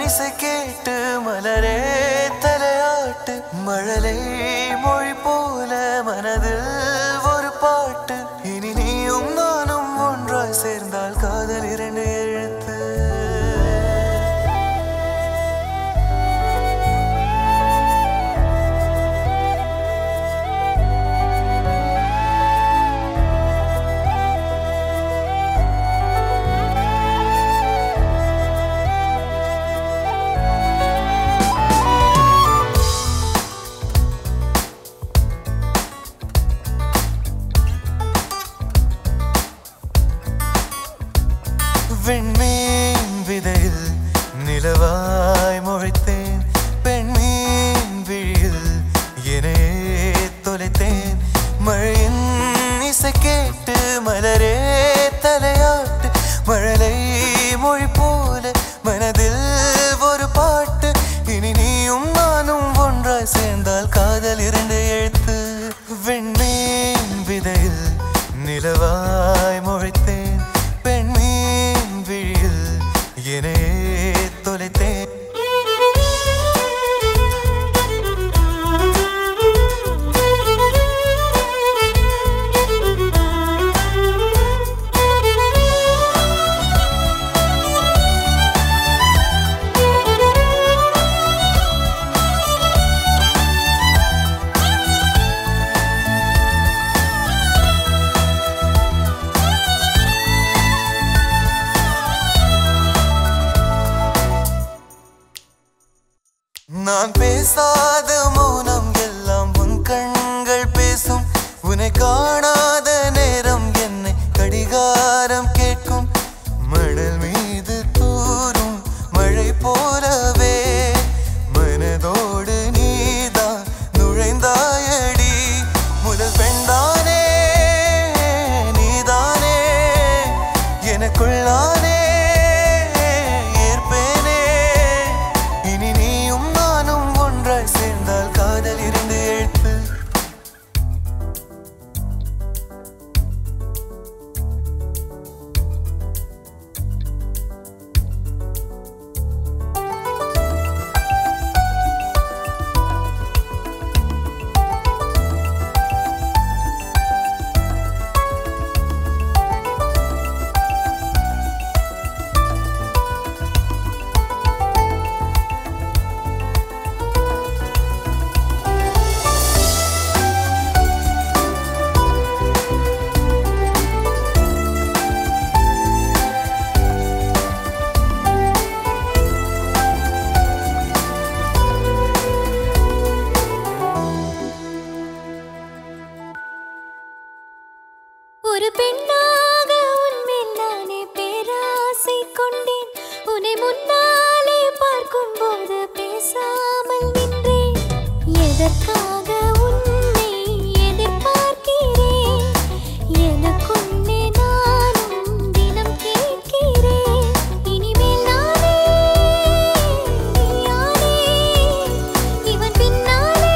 இசை கேட்டு மலரே தலையாட்டு மழலை மொழி போல மனதில் ஒரு பாட்டு இனி நீயும் நானும் ஒன்றாய் சேர்ந்தால் காதல் இரண்டு எழுத்து விண்மீன் விதையில் நிலவாய் முளைத்தேன் பெண்மீன் விழியில் என்னையே தொலைத்தேன் மழையின் இசை கேட்டு மலரே தலையாட்டு மழலை மொழி போல மனதில் ஒரு பாட்டு இனி நீயும் நானும் ஒன்றாய் சேர்ந்தால் காதல் இரண்டு எழுத்து விண்மீன் விதையில் நிலவாய் முளைத்தேன் பெண்மீன் விழியில் என்னையே தொலைத்தேன் நான் பேசாத மௌனம் எல்லாம் உன் கண்கள் பேசும் உன்னை காணாத நேரம் என்னை கடிகாரம் கேட்கும் மணல் மீது தூரும் மழை போலவே மனதோடு நீதான் நுழைந்தாயடி முதல் பெண்தானே நீதானே எனக்குள்ளானே ஏற்பேனே இனி நீயும் நானும் ஒன்றாய் சேர்ந்தால் காதல் இருந்து எழுத்து ஒரு பெண்ணாக உன்மேல் நானே பேராசை கொண்டேன் உன்னை முன்னாலே பார்க்கும் போது பேசாமல் நின்றேன் எதற்காக உன்னை எதிர்பார்க்கிறேன் எனக்குள்ளே நானும் தினம் கேட்கிறேன் இனிமேல் நானே நீயானே இவன் பின்னாலே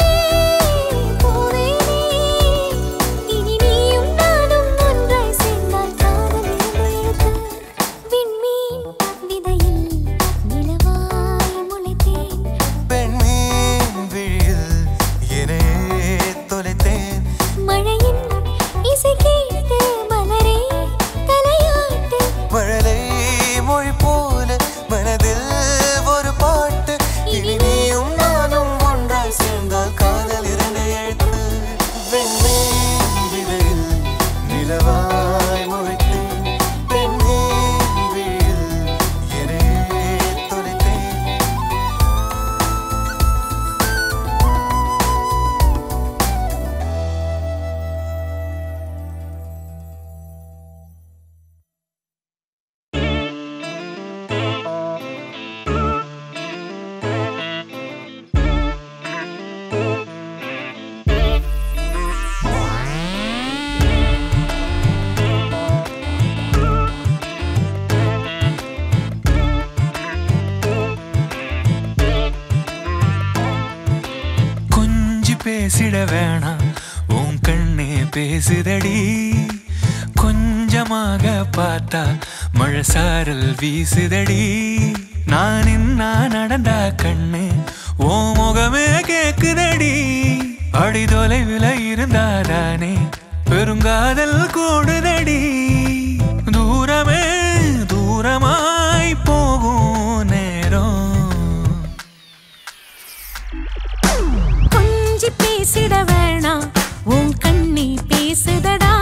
போவேனே இனி நீயும் நானும் ஒன்றாய் சேர்ந்தால் காதல் எழுது விண்மீன் விதையில் நிலவாய் முளைத்தேன் பெண்மீன் விழியில் என்னையே தொலைத்தேன் மழையின் இசை கேட்டு மலரே தலையாட்டு மழலை மொழி போல மனதில் ஒரு பாட்டு இனி நீயும் நானும் ஒன்றாய் சேர்ந்தால் காதல் இரண்டு எழுத்து வெண்மீன் விதையில் நிலவாய் முளைத்தேன் பெண்மீன் விழியில் என்னையே தொலைத்தேன் கொஞ்சி பேசிட வேணாம் உன் கண்ணே பேசுதடி கொஞ்சமாக பார்த்தா மழை சாரல் வீசுதடி நான் என்ன நின்னா நடந்தா கண்ணு ஓ முகமே கேக்குதடி அடி தொலைவில் இருந்தாதானே பெருங்காதல் கூடுதடி தூரமே தூரமாய் போகும் நேரம் கொஞ்சி பேசிட வேணாம் உன் கண்ணி பேசுதடா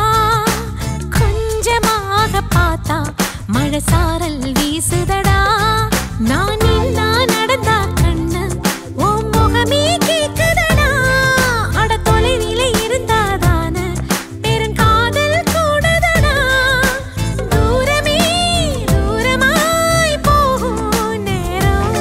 கொஞ்சமாக பார்த்தா மழை சாரல் வீசுதடா நான் நின்னா நடந்தா கண்ணு உன் முகமே கேக்குதடா அட தொலைவில இருந்தாதான பெருங்காதல் கூடுதடா தூரமே தூரமாய் போகும் நேரம்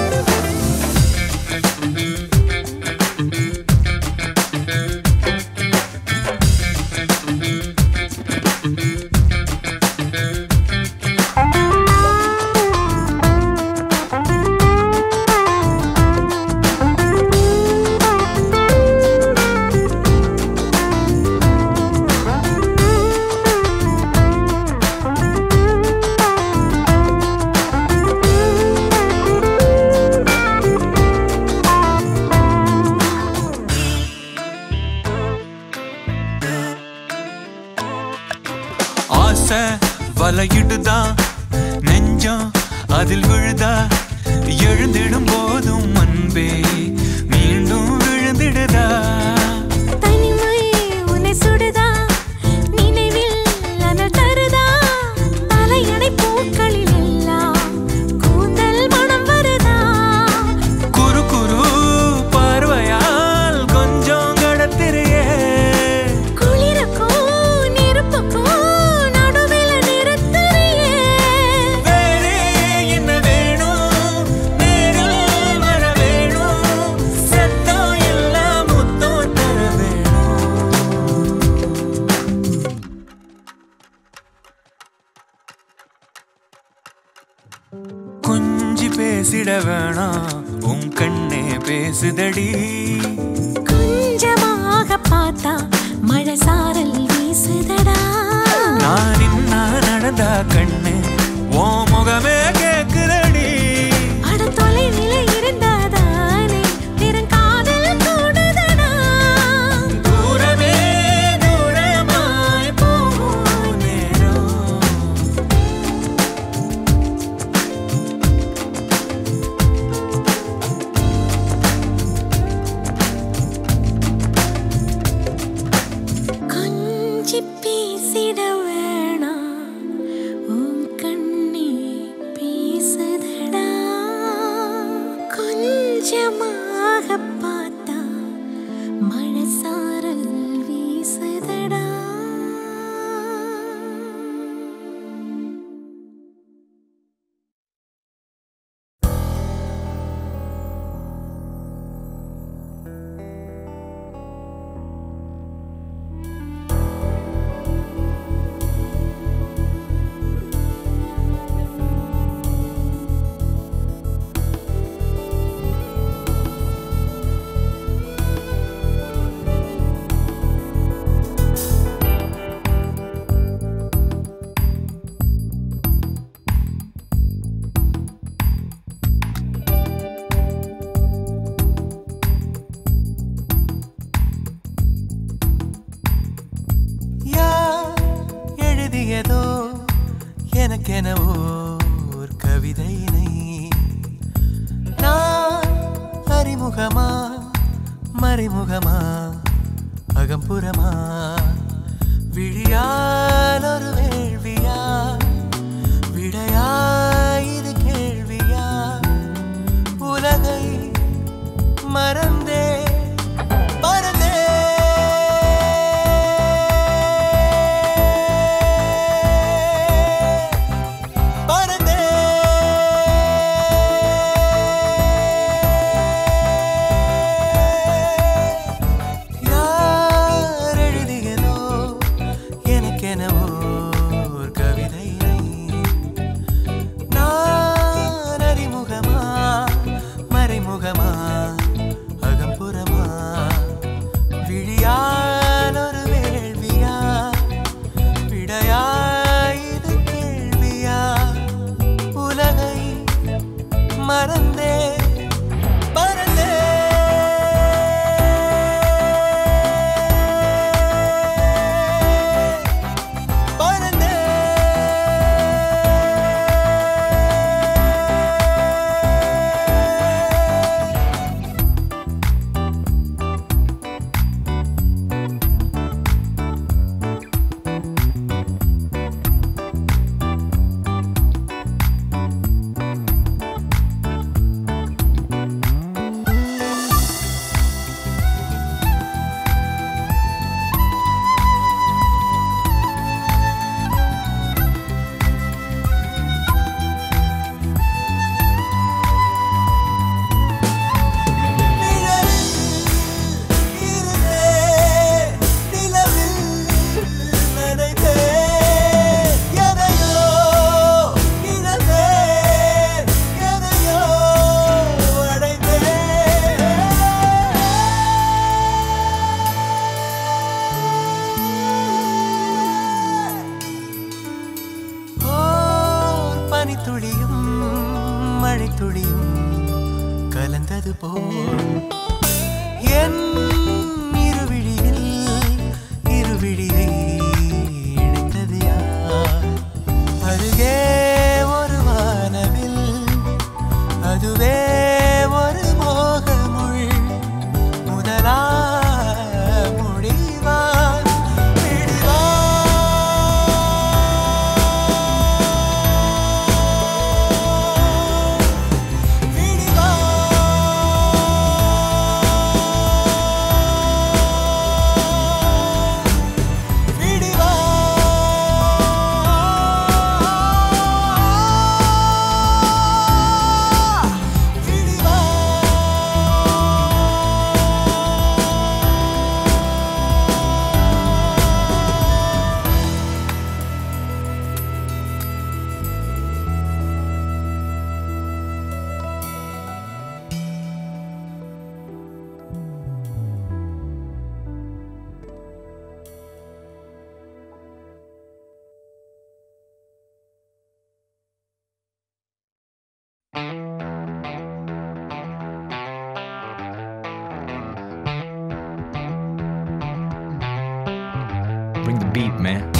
ஆசை வலையிடுதா நெஞ்சம் அதில் விழுதா எழுந்திடும் போதும் அன்பே மீண்டும் விழுந்திடுதா தனிமை உன்னை சுடுதா நினைவில் அனல் தருதா தலையணை பூக்களில் எல்லாம் கூந்தல் மனம் வருதா குறு குறு பார்வையால் கொஞ்சம் கடத்திரியே குளிருக்கும் நெருப்புக்கும் நடுவில் நிறுத்துறியே வேறே என்ன வேணும் நேரில் வர வேணும் சத்தம் எல்லாம் முத்தம் தர வேணும் கொஞ்சி பேசிட வேணாம் உன் கண்ணே பேசுதடி கொஞ்சமாக பார்த்தா மழை சாரல் வீசுதடா நான் நின்னா நடந்தா கண்ணு ஓ முகமே கேக்குதடி அட தொலைவில இருந்தாதானே பெருங்காதல் கூடுதடா தூரமே தூரமாய் போகும் நேரம் கொஞ்சி பேசிட வேணாம் உன் கண்ணே பேசுதடா கொஞ்சமாக பார்த்தா மழை சாரல் வீசுதடா யார் எழுதியதோ எனக்கென ஓர் கவிதையினை நான் அறிமுகமா மறைமுகமா அகம்புறமா விழியால் ஒரு வேள்வியா விடையாயிரு கேள்வியா உலகை மறந்தே பறந்தே பறந்தே யார் எழுதியதோ எனக்கென ஓர் கவிதையினை நான் அறிமுகமா மறைமுகமா அகம்புறமா விழியால் ஒரு வேள்வியா விடையாயிது கேள்வியா உலகை மறந்தே வந்தது போல் என் இருவிழியில் இருவிழியை இணைத்தது யார் அருகே ஒரு வானவில் அதுவே ஒரு மோகமுள் முதலா முடிவா பிடிவா விடிவா விடிவா விடிவா Bring the beat, man.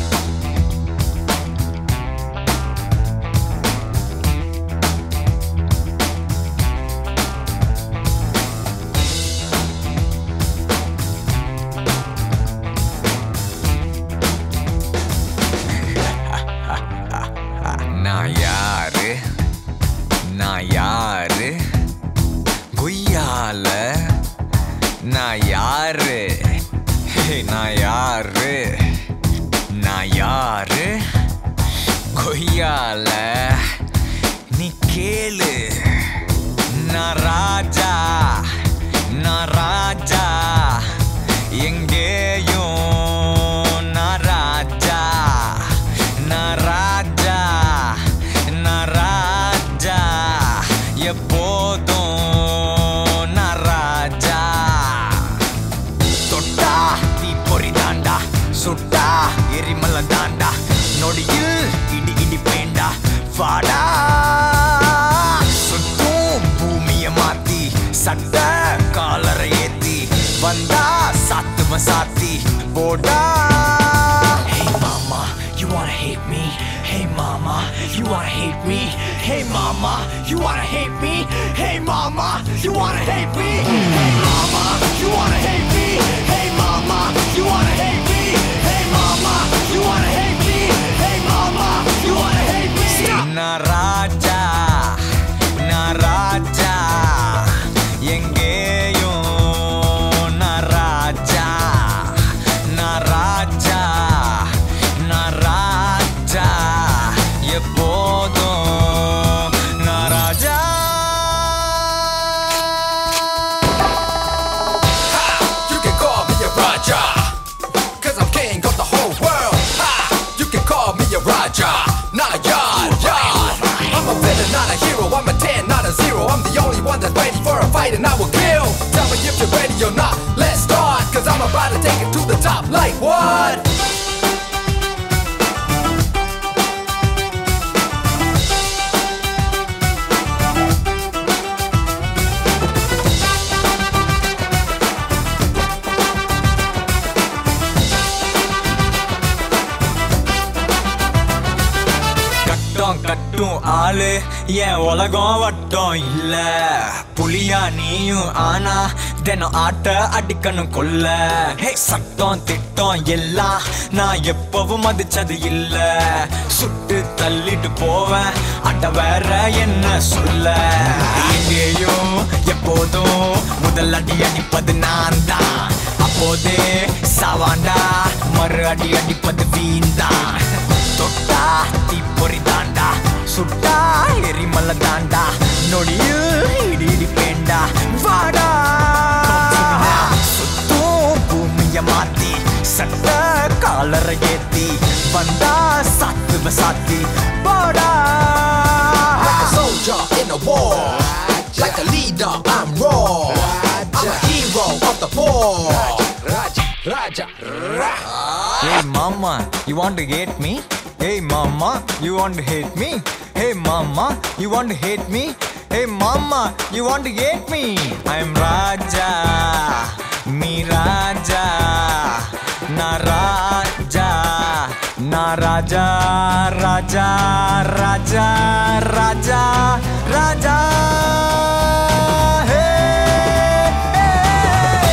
நான் யாரு நான் யாரு குய்யால நான் யாரு ஹே, நான் யாரு நான் யாரு கொய்யால நீ கேளு நான் ராஜா நான் ராஜா எங்கேயும் நான் ராஜா நான் ராஜா நான் ராஜா எப்போதும் நான் ராஜா தொட்டா தீ பொறி தாண்டா சுட்டா எரிமலை தாண்டா நொடியில் இடி இடி பேண்டா வாடா சுத்தும் பூமிய மாத்தி சட்ட காலரை ஏத்தி வந்தா சாத்துவ சாத்தி போடா Hey mama, you wanna hate me? Hey mama, you wanna hate me? Hey mama, you wanna hate me? Hey mama, you wanna hate me? Hey mama, you wanna hate me? Hey mama, you wanna hate me? Hey mama, you wanna hate me? Hey mama, you wanna hate me? நான் ராஜா நான் ராஜா எங்கேயும் நான் ராஜா நான் ராஜா நான் ராஜா எப்போதும் நான் ராஜா You can call me a Raja, cause I'm king of the whole world. Ha! You can call me a Raja, not a yard, yard. I'm a villain, not a hero. I'm a 10, not a 0. I'm the only one that's ready for a fight and I will kill. Tell me if you're ready or not. Let's start, cause I'm about to take it to the top. Like what? கட்டம் கட்டும் ஆளு என் உலகம் வட்டம் இல்ல புலியா நீயும் ஆனா தினம் ஆட்ட அடிக்கணும் கொல்ல ஹே சட்டம் திட்டம் எல்லாம் நான் எப்பவும் மதிச்சது இல்ல சுட்டு தள்ளிட்டு போவேன் அட வேற என்ன சொல்ல எங்கேயும் எப்போதும் முதல் அடி அடிப்பது நான் தான் அப்போதே சாவாண்டா மறு அடி அடிப்பது வீண்தான் தொட்டா தீப்பொறி தாண்டா சுட்டா எரிமலை தாண்டா நொடியில் இடி இடி பேண்டா வாடா சுத்தும் பூமிய மாத்தி சட்ட காலரை ஏத்தி வந்தா சாத்துவ சாத்தி போடா Like a soldier in a war. Like a leader, I'm raw. I'm a hero of the poor. Raja, Raja, Raja. Hey mama, you want to hate me? Hey mama, you want to hate me? Hey mama, you want to hate me? Hey mama, you want to get me? I'm Raja, me Raja, na Raja, na Raja, Raja, Raja, Raja, Raja. Hey, hey.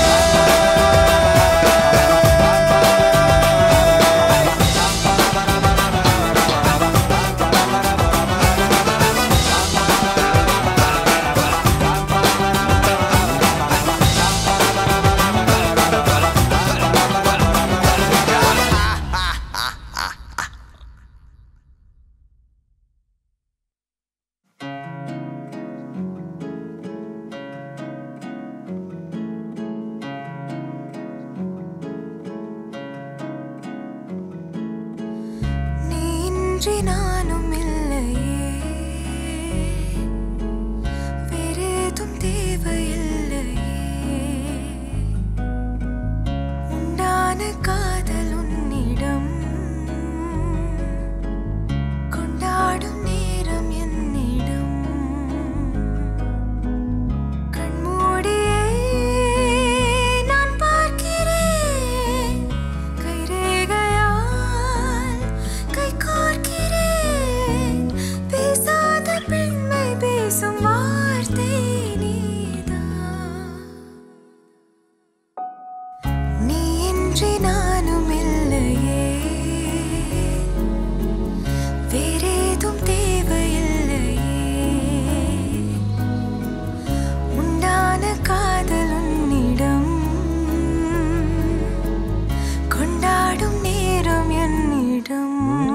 நீ இன்றி நானும் இல்லையே வேறேதும் தேவையில்லையே உண்டான காதல் உன்னிடம் கொண்டாடும் நேரம் என்னிடம் கண்மூடியே நான் பார்க்கிறேன் கைரேகையால் கை கோர்க்கிறேன் பேசாத பெண்மை பேசும் வார்த்தை நீதான் நீ இன்றி நானும் இல்லையே வேறேதும் தேவையில்லையே உண்டான காதல் உன்னிடம் கொண்டாடும் நேரம் என்னிடம்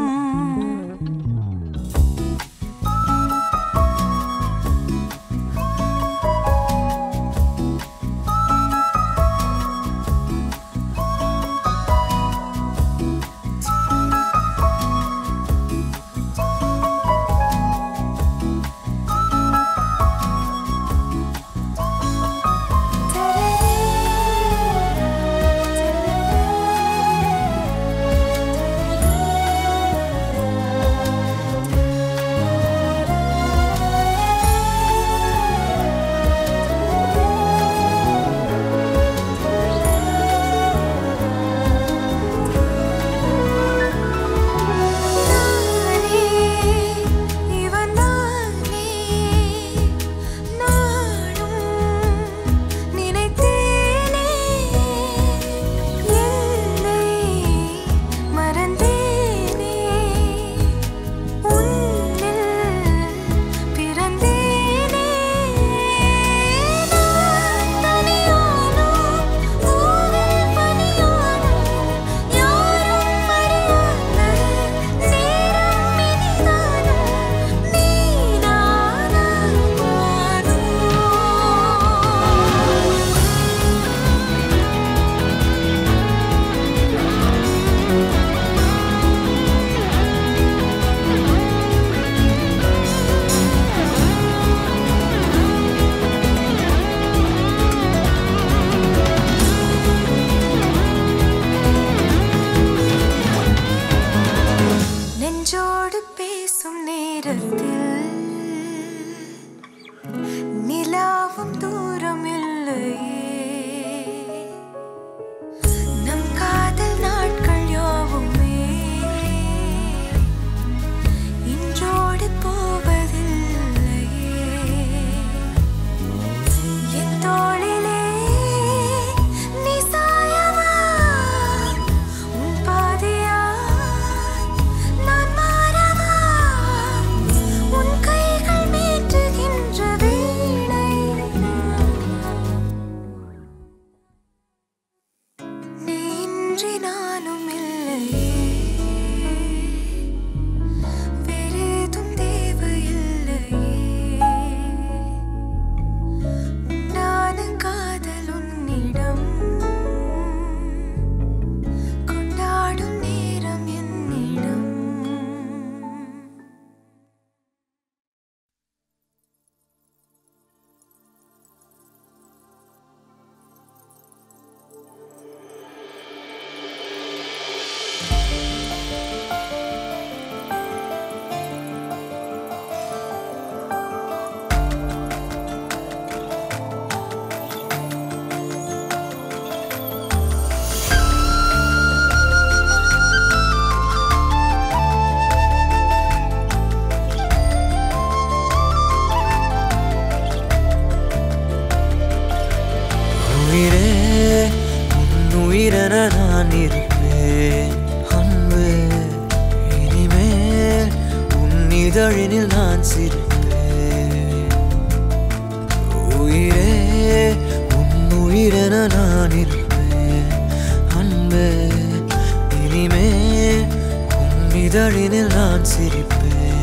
நானே இவன் நானே நானும் நினைத்தேனே என்னை மறந்தேனே உன்னில் பிறந்தேனே நான் தனியானோ ஊரில் பனியானோ யாரும் அறியாத நேரம் இனிதானோ நீதானா நானோ நெஞ்சோடு பேசும் நேரத்தில் நிலாவும் தூரம் இல்லையே நம் காதல் நாட்கள் யாவுமே இன்றோடு போவதில்லையே என் தோளிலே நீ சாயவா உன் பாதியாய் நான் மாறவா உன் கைகள் மீட்டுகின்ற வீணை நான். உயிரென நான் இருப்பேன் அன்பு இனிமேல் உன் இதழினில் நான் சிரிப்பேன் உயிரே உன் உயிரென நான் இருப்பேன் அன்பு இனிமேல் உன் இதழினில் நான் சிரிப்பேன்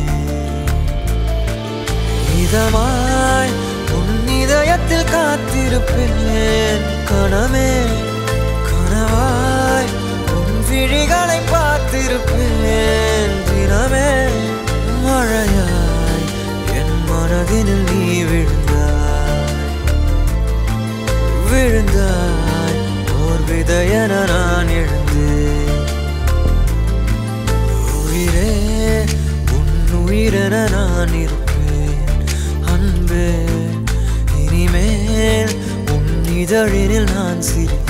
இதமாய் உன் இதயத்தில் காத்திருப்பேன் கனமே கனவாய் உன் விழிகளை பார்த்திருப்பேன் தினமே மழையாய் என் மனதினில் நீ விழுந்தாய் விழுந்தாய் ஓர் விதையென நான் எழுந்தேன் உயிரே உன் உயிரென நான் இருப்பேன் அன்பு இனிமேல் உன் இதழினில் நான் சிரிப்பேன்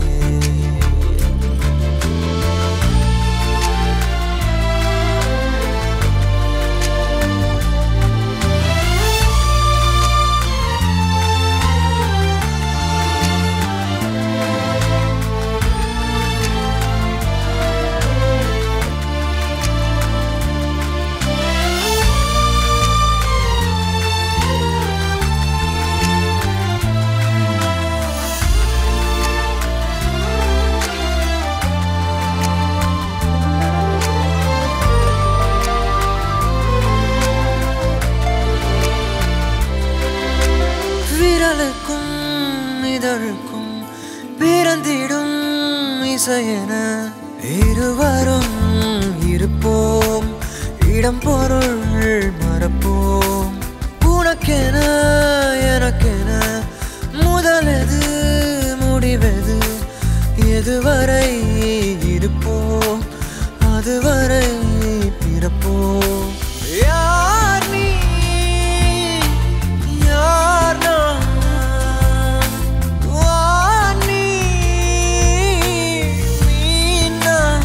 விரலுக்கும் இதழுக்கும் பிறந்திடும் இசையென இருவரும் இருப்போம் இடம் பொருள் மறப்போம் உனக்கென எனக்கென முதலெது முடிவெது எதுவரை இருப்போம் அதுவரை பிறப்போம் யார் நீ யார் நான் வா நீ நீ நான்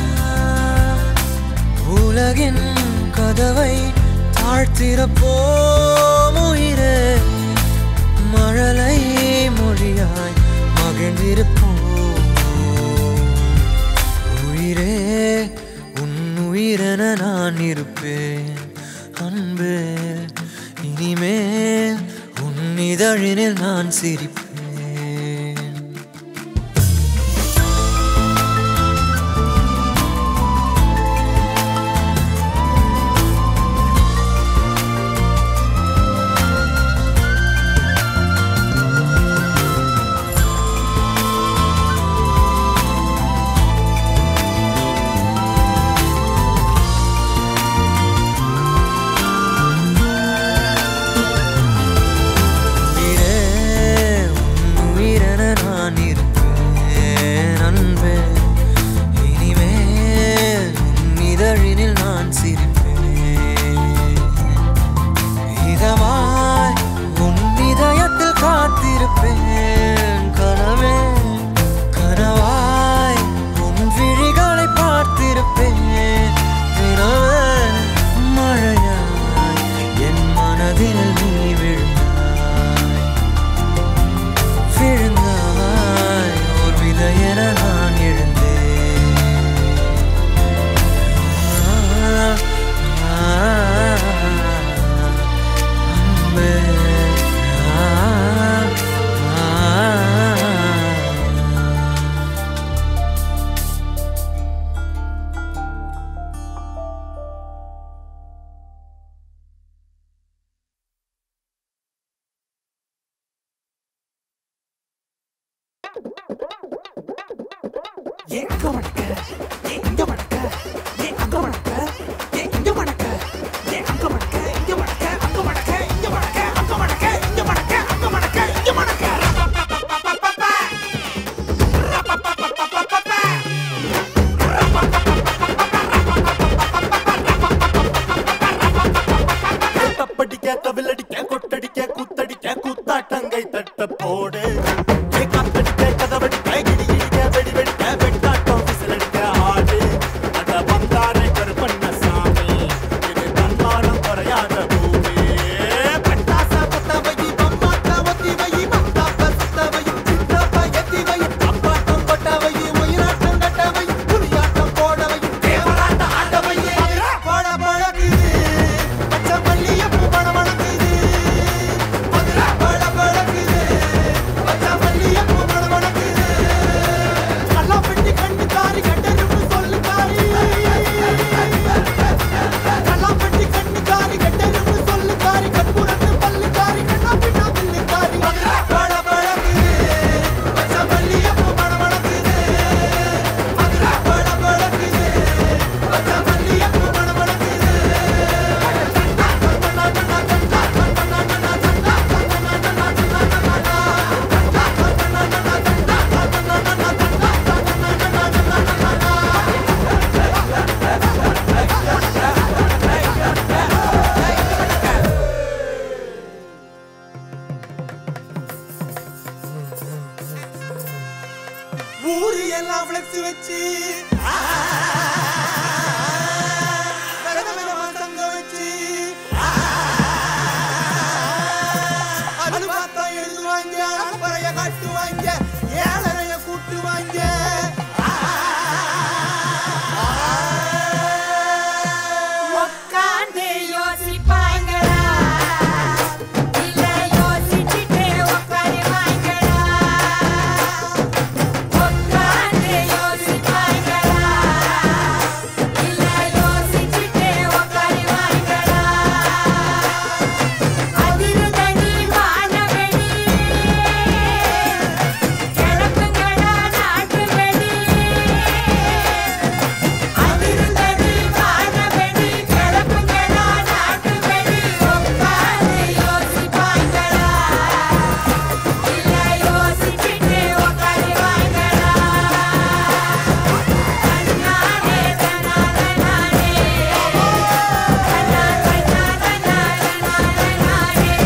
உலகின் கதவை தாழ்த்திறப்போம் உயிரே மழலை மொழியாய் மகிழ்ந்திருப்போம் உயிரே உன் உயிரென நான் இருப்பேன் அன்பு இனிமேல் உன் இதழினில் நான் சிரிப்பேன் உயிரே, உன் உயிரென நான் இருப்பேன் அன்பே. இனிமேல் உன் இதழினில் நான் சிரிப்பேன். இதமாய் உன் இதயத்தில் காத்திருப்பேன் கனவே கனவாய் உன் விழிகளை பார்த்திருப்பேன் தினமே மழையாய் என் மனதில் நீ விழுந்தாய் விழுந்தாய் ஓர் விதையென நான் எழுந்தேன் ஆ, ஆ, அன்பே, ஆ, ஆ. தப்படிக்க தவிலடிக்க கொட்டடிக்க குத்தடிக்க குத்தாட்டங்கை தட்ட போடு ஏ காத்தடிக்க கதவடிக்க கிடி கிடிக்க வெடி வெடிக்க வெட்டாட்டம் விசிலடிக்க ஆடு அட வந்தாரே கருப்பண்ண சாமி இது தன்மானம் குறையாத பூமி பட்டாச பத்த வை பம்பாத்த ஒத்தி வை பத்தாப்ப சுத்த வை சித்தப்ப எத்தி வை அப்பாட்டம் கொட்ட வை உயிர ஊரு எல்லாம் ஃப்ளெக்ஸ் வச்சு ஆ, விதவிதமா தங்க வச்சு ஆ, அது பார்த்தா எழுதுவாங்க அப்புறைய காட்டுவாங்க ஏழரைய கூட்டுவாங்க உக்காந்து யோசிப்பாங்களா இல்ல யோசிச்சுட்டே உக்காருவாங்களா உக்காந்து யோசிப்பாங்களா இல்ல யோசிச்சுட்டே உக்காருவாங்களா அதிர்தனி வானவெளி கிளப்புங்களா நாட்டு வெளி அதிர்ந்தது வானவெளி கிளப்புங்களா நாட்டு வெளி உட்கார்ந்து யோசிப்பாங்களா இல்ல யோசிச்சுட்டு உட்காருவாங்களா தன்னானே தன்னானே தன்னா தன்னா தன்னானே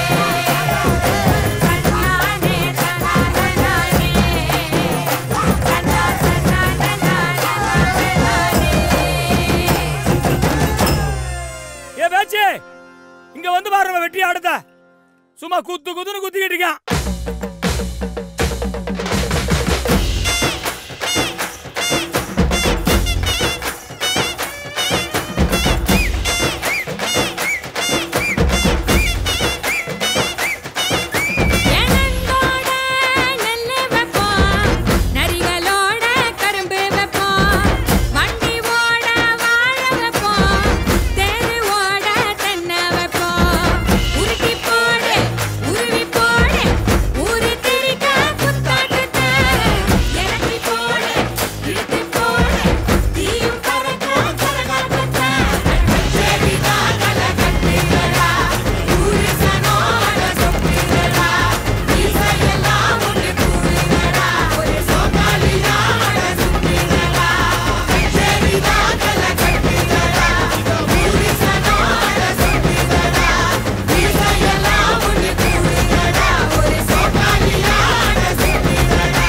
தன்னானே ஏ பேச்சு இங்க வந்து பாருங்க வெட்டி ஆடுத சும்மா குத்து குத்துன்னு குத்திக்கிட்டு இருக்கான் எனங்கோட நெல்லு வைப்போம் நரிகளோட கரும்பு வைப்போம் வண்டி ஓட வாழ வைப்போம் தேரு ஓட தென்னை வைப்போம் உருட்டி போடு உருவி போடு ஊரு திரிக்க குத்தாட்டத்தை இறக்கி போடு இழுத்து போடு தீயும் பறக்க கரகாட்டத்தை செடிதான் கல கட்டுகிறா ஊரு சனோட சொப்புகிறா இசையெல்லாம் ஒன்று கூடுகிறா ஒரு சோமாலியோட சுற்றுகிறா செடிதான் கல கட்டுகிறா ஊரு சனோட சொப்புகிறா இசையெல்லாம் ஒன்று கூடுகிறா ஒரு சோமாலியோட சுற்றுகிறா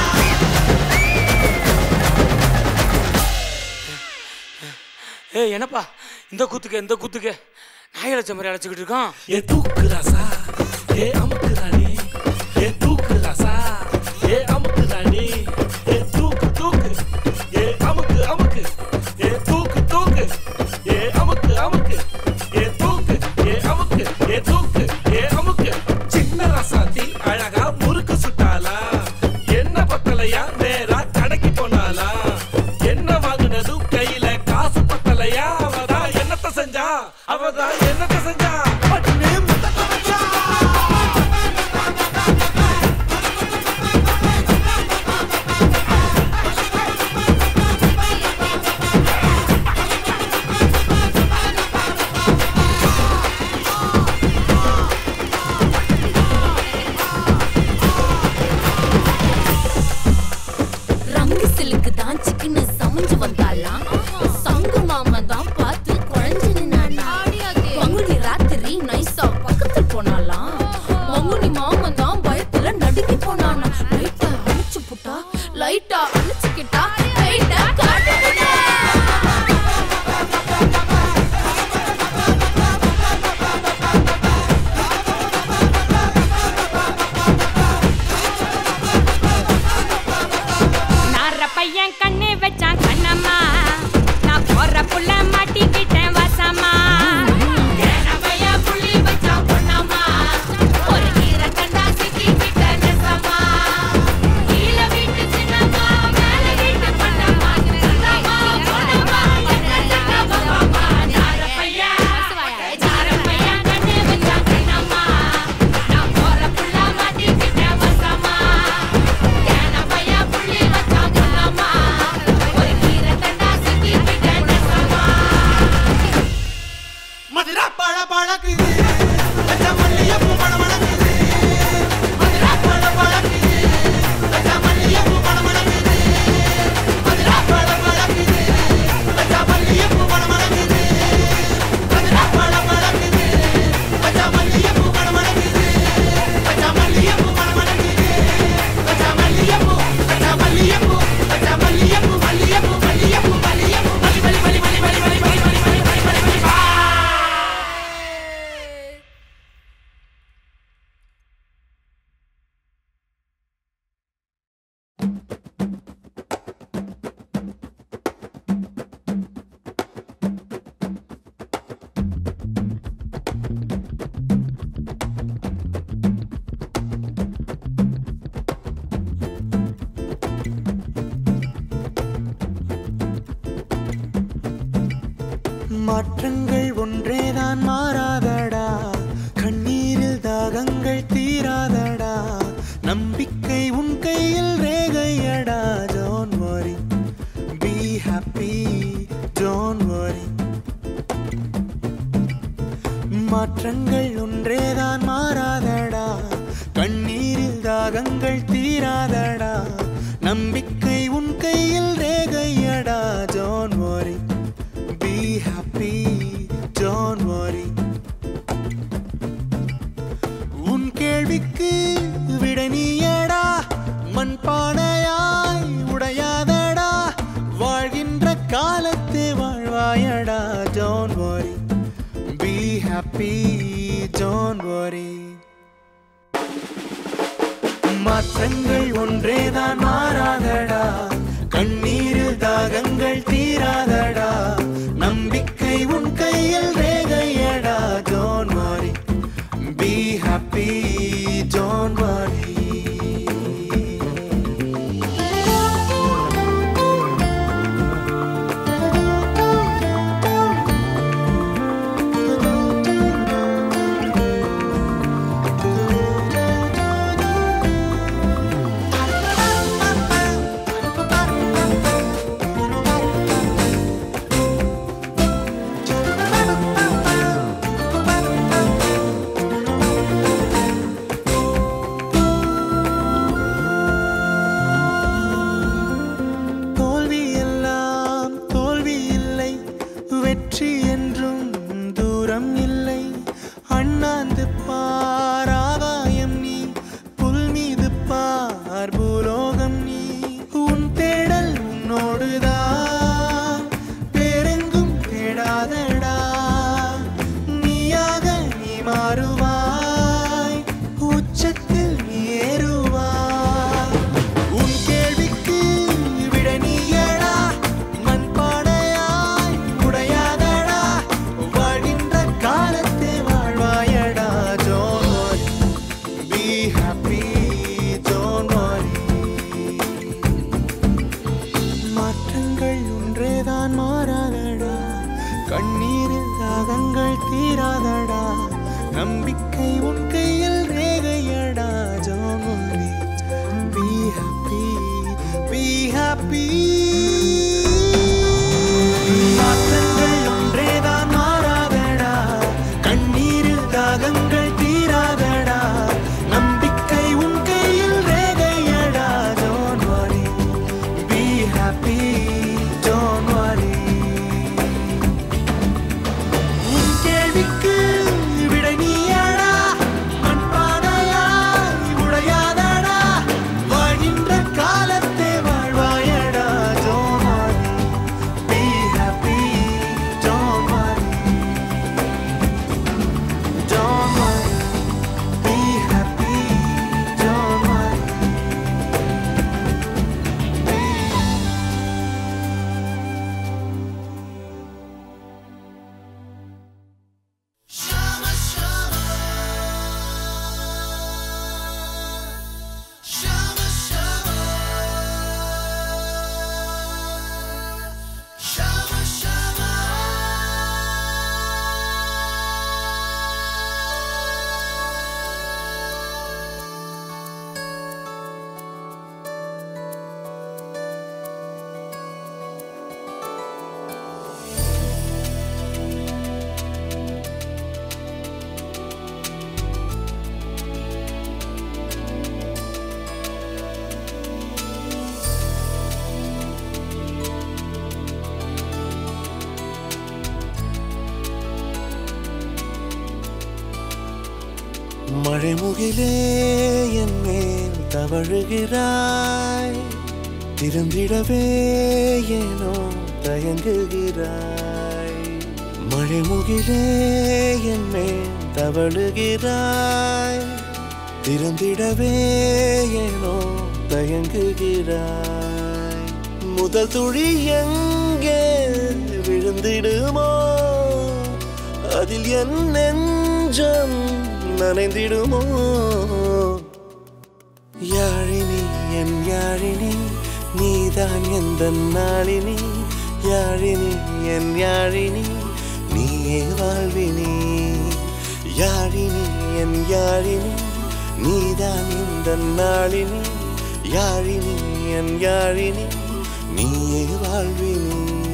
ஏய் என்னப்பா இந்த குத்துக்கு இந்த குத்துக்கு நாய் அழைச்ச மாதிரி அழைச்சிக்கிட்டு இருக்கான் ஏ தூக்கு ராசா ஏ அமுக்கு ராணி ஏ தூக்கு ராசா ஏ அமுக்கு ராணி ஏ தூக்கு தூக்கு ஏ அமுக்கு அமுக்கு ஏ தூக்கு தூக்கு ஏ அமுக்கு அமுக்கு ஏ தூக்கு ஏ அமுக்கு ஏ தூக்கு ஏ அமுக்கு சின்ன ராசாத்தி அழகா முறுக்கு சுட்டாளா என்ன பத்தலையா நேரா கடைக்கு போனாளா என்ன வாங்குனதும் கையில காசு பத்தலையா அவதான் என்னத்த செஞ்சா அவதான் என்னத்த செஞ்சா பட்டுன்னு முத்தத்தை வச்சா. மாற்றங்கள் ஒன்றேதான் மாறாதடா கண்ணீரில் தாகங்கள் தீராதடா நம்பிக்கை உன் கையில் ரேகையடா don't worry be happy don't worry மாற்றங்கள் ஒன்றேதான் மாறாதடா கண்ணீரில் தாகங்கள் தீராதடா நம்பிக்கை உன் கையில் ரேகையடா don't worry be happy don't worry உன் கேள்விக்கு விட நீயடா மண் பானையாய் உடையாதடா வாழ்கின்ற காலத்து வாழ்வாயடா don't worry be happy don't worry மாற்றங்கள் ஒன்றேதான் மாறாதடா கண்ணீரில் தாகங்கள் தீராதடா நம்பிக்கை உன் கையில் ரேகையடா don't worry be happy don't worry தோல்வி எல்லாம் தோல்வி இல்லை வெற்றி என்றும் தூரம் இல்லை அண்ணாந்து பார் ஆகாயம் நீ புல் மீது பார் பூலோகம் நீ உன் தேடல் உன்னோடுதான் வேறெங்கும் தேடாதடா நீயாக நீ மாறுவாய் உச்சத்தில் நீ ஏறுவாய் உன் கேள்விக்கு விட நீயடா மண் பானையாய் உடையாதடா வாழ்கின்ற காலத்தை வாழ்வாயடா ஜோன் பி ஹாப்பி ஜோன் மாற்றங்கள் ஒன்றேதான் மாறாதடா கண்ணீரில் தாகங்கள் தீராதடா நம்பிக்கை உன் கையில் ரேகையடா ஜோன் பி ஹாப்பி பி ஹாப்பி மாற்றங்கள் ஒன்றேதான் மாறாதடா கண்ணீரில் தாகங்கள் தீராதடா நம்பிக்கை உன் கையில் ரேகையடா don't worry be happy don't worry உன் கேள்விக்கு விட நீயடா மண் பானையாய் உடையாதடா வாழ்கின்ற காலத்தை வாழ்வாயடா don't worry be happy don't worry don't worry be happy don't worry மழைமுகிலே என் மேல் தவழுகிறாய் திருந்திடவே ஏனோ தயங்குகிறாய் மழைமுகிலே என் மேல் தவழுகிறாய் திறந்திடவே ஏனோ தயங்குகிறாய் முதல் துளி எங்கே விழுந்திடுமோ அதில் என் நெஞ்சம் நனைந்திடுமோ யாழினி என் யாழினி நீதான் எந்த நாளினி யாழினி என் யாழினி நீயே வாழ்வினி யாழினி என் யாழினி நீதான் இந்த நாளினி யாழினி என் யாழினி நீயே வாழ்வினி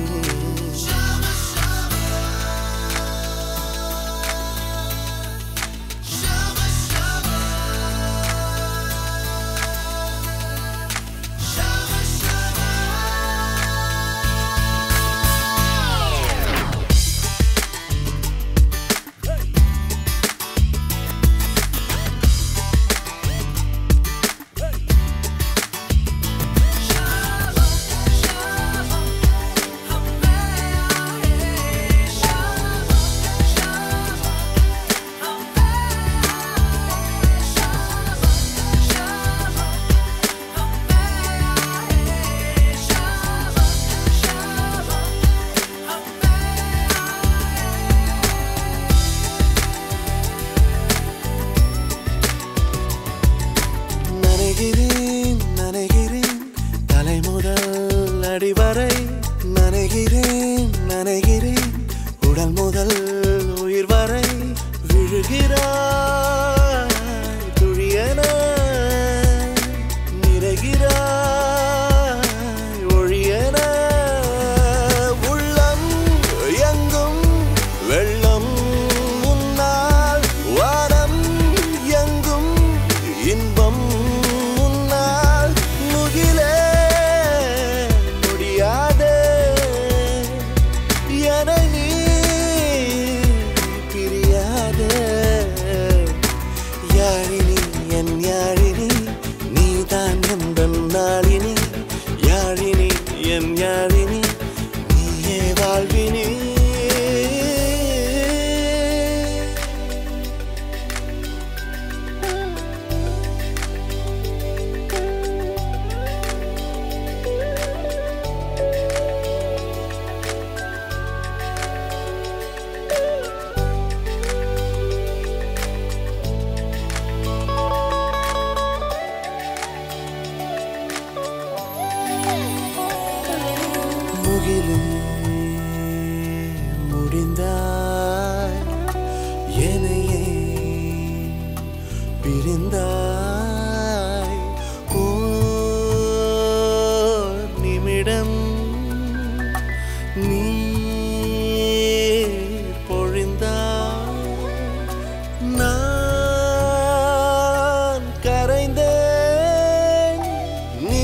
நனைகிறேன் நனைகிறேன் தலை முதல் அடிவரை நனைகிறேன் நனைகிறேன் உடல் முதல் உயிர் வரை விழுகிறாய் துழியன நிறைகிறாய் ஒழியன உள்ளம் எங்கும் வெள்ளம் முன்னால் வானம் எங்கும் இன்பம் முன்னால் முகிலே முடியாதே என நீ பிரியாதே யாழினி என் யாழினி நீதான் எந்த நாளினி யாழினி என் யாழினி நீயே வாழ்வினி முகிலும் முடிந்தாய் என்னையே பிரிந்தாய் ஓர் நிமிடம் நீ பொழிந்தாய் நான் கரைந்தேன் நீ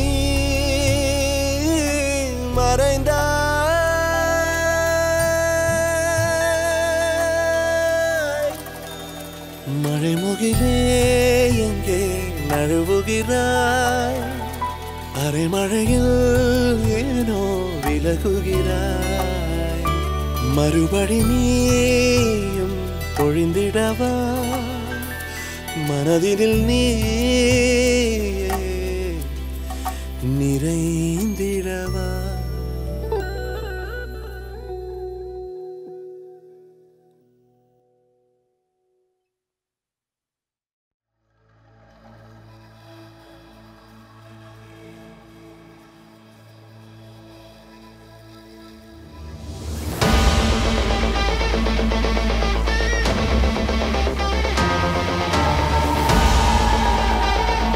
மறைந்தாய் மழை முகிலே எங்கே நழுவுகிறாய் அரைமழையில் ஏனோ விலகுகிறாய் மறுபடி நீயும் பொழிந்திடவா மனதினில் நீ நிறைந்திடவா ஆ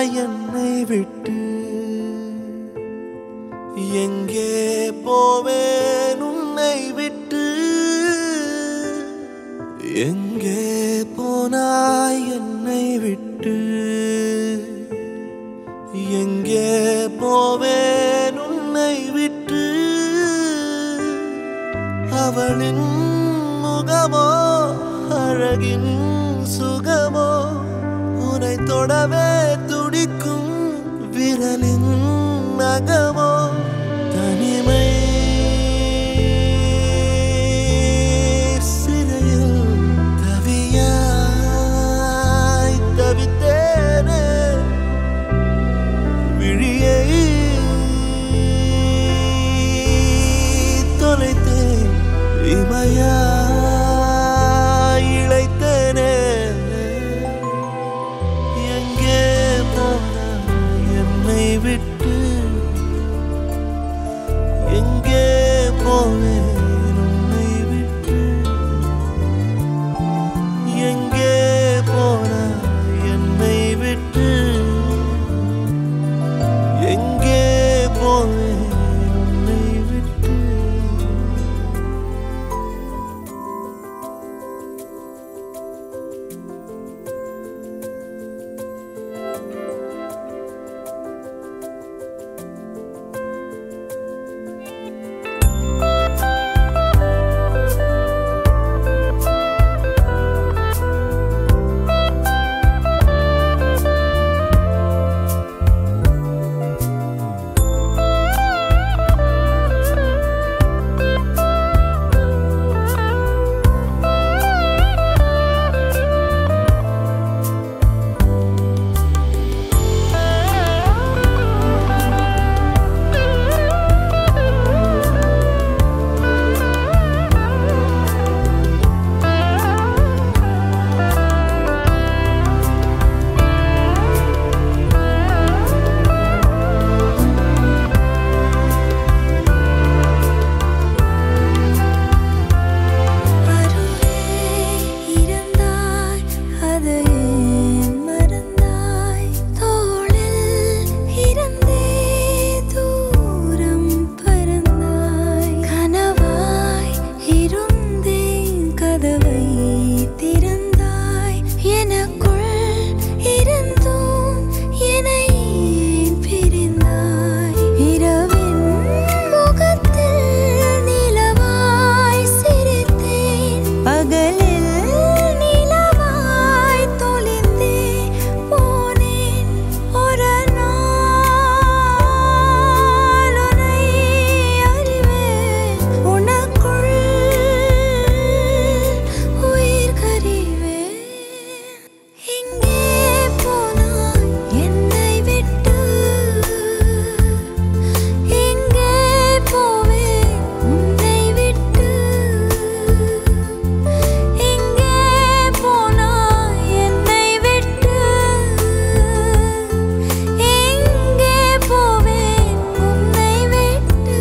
என்னை விட்டு எங்கே போவேன் உன்னை விட்டு எங்கே போனாய் என்னை விட்டு எங்கே போவேன் உன்னை விட்டு அவளின் முகமோ அழகின் சுகமோ உனை தொடவே துடிக்கும் விரலின் நகமோ தனிமை சிறையில் தவியாய் தவித்தேனே விழியை தொலைத்தேன் இமையாய் இழைத்தேனே எங்கே போனாய் என்னை விட்டு எங்கே போவேன் உன்னை விட்டு எங்கே போனாய் என்னை விட்டு எங்கே போவேன் உன்னை விட்டு அருகே இருந்தாய் அதை மறந்தாய் தோளில் இருந்தே தூரம் பறந்தாய் கனவாய் இருந்தேன் கதவை திறந்தாய் எனக்குள் இருந்தும் என்னை ஏன் பிரிந்தாய் இரவின் முகத்தில் நிலவாய் சிரித்தேன் பகலில் நிலவாய் தொலைந்தே போனேன் ஒரு நாள் உன்னை அறிவேன் உனக்குள் உயிர் கறிவேன் எங்கே போனாய் என்னை விட்டு எங்கே போவேன் உன்னை விட்டு எங்கே போனாய் என்னை விட்டு எங்கே போவேன் உன்னை விட்டு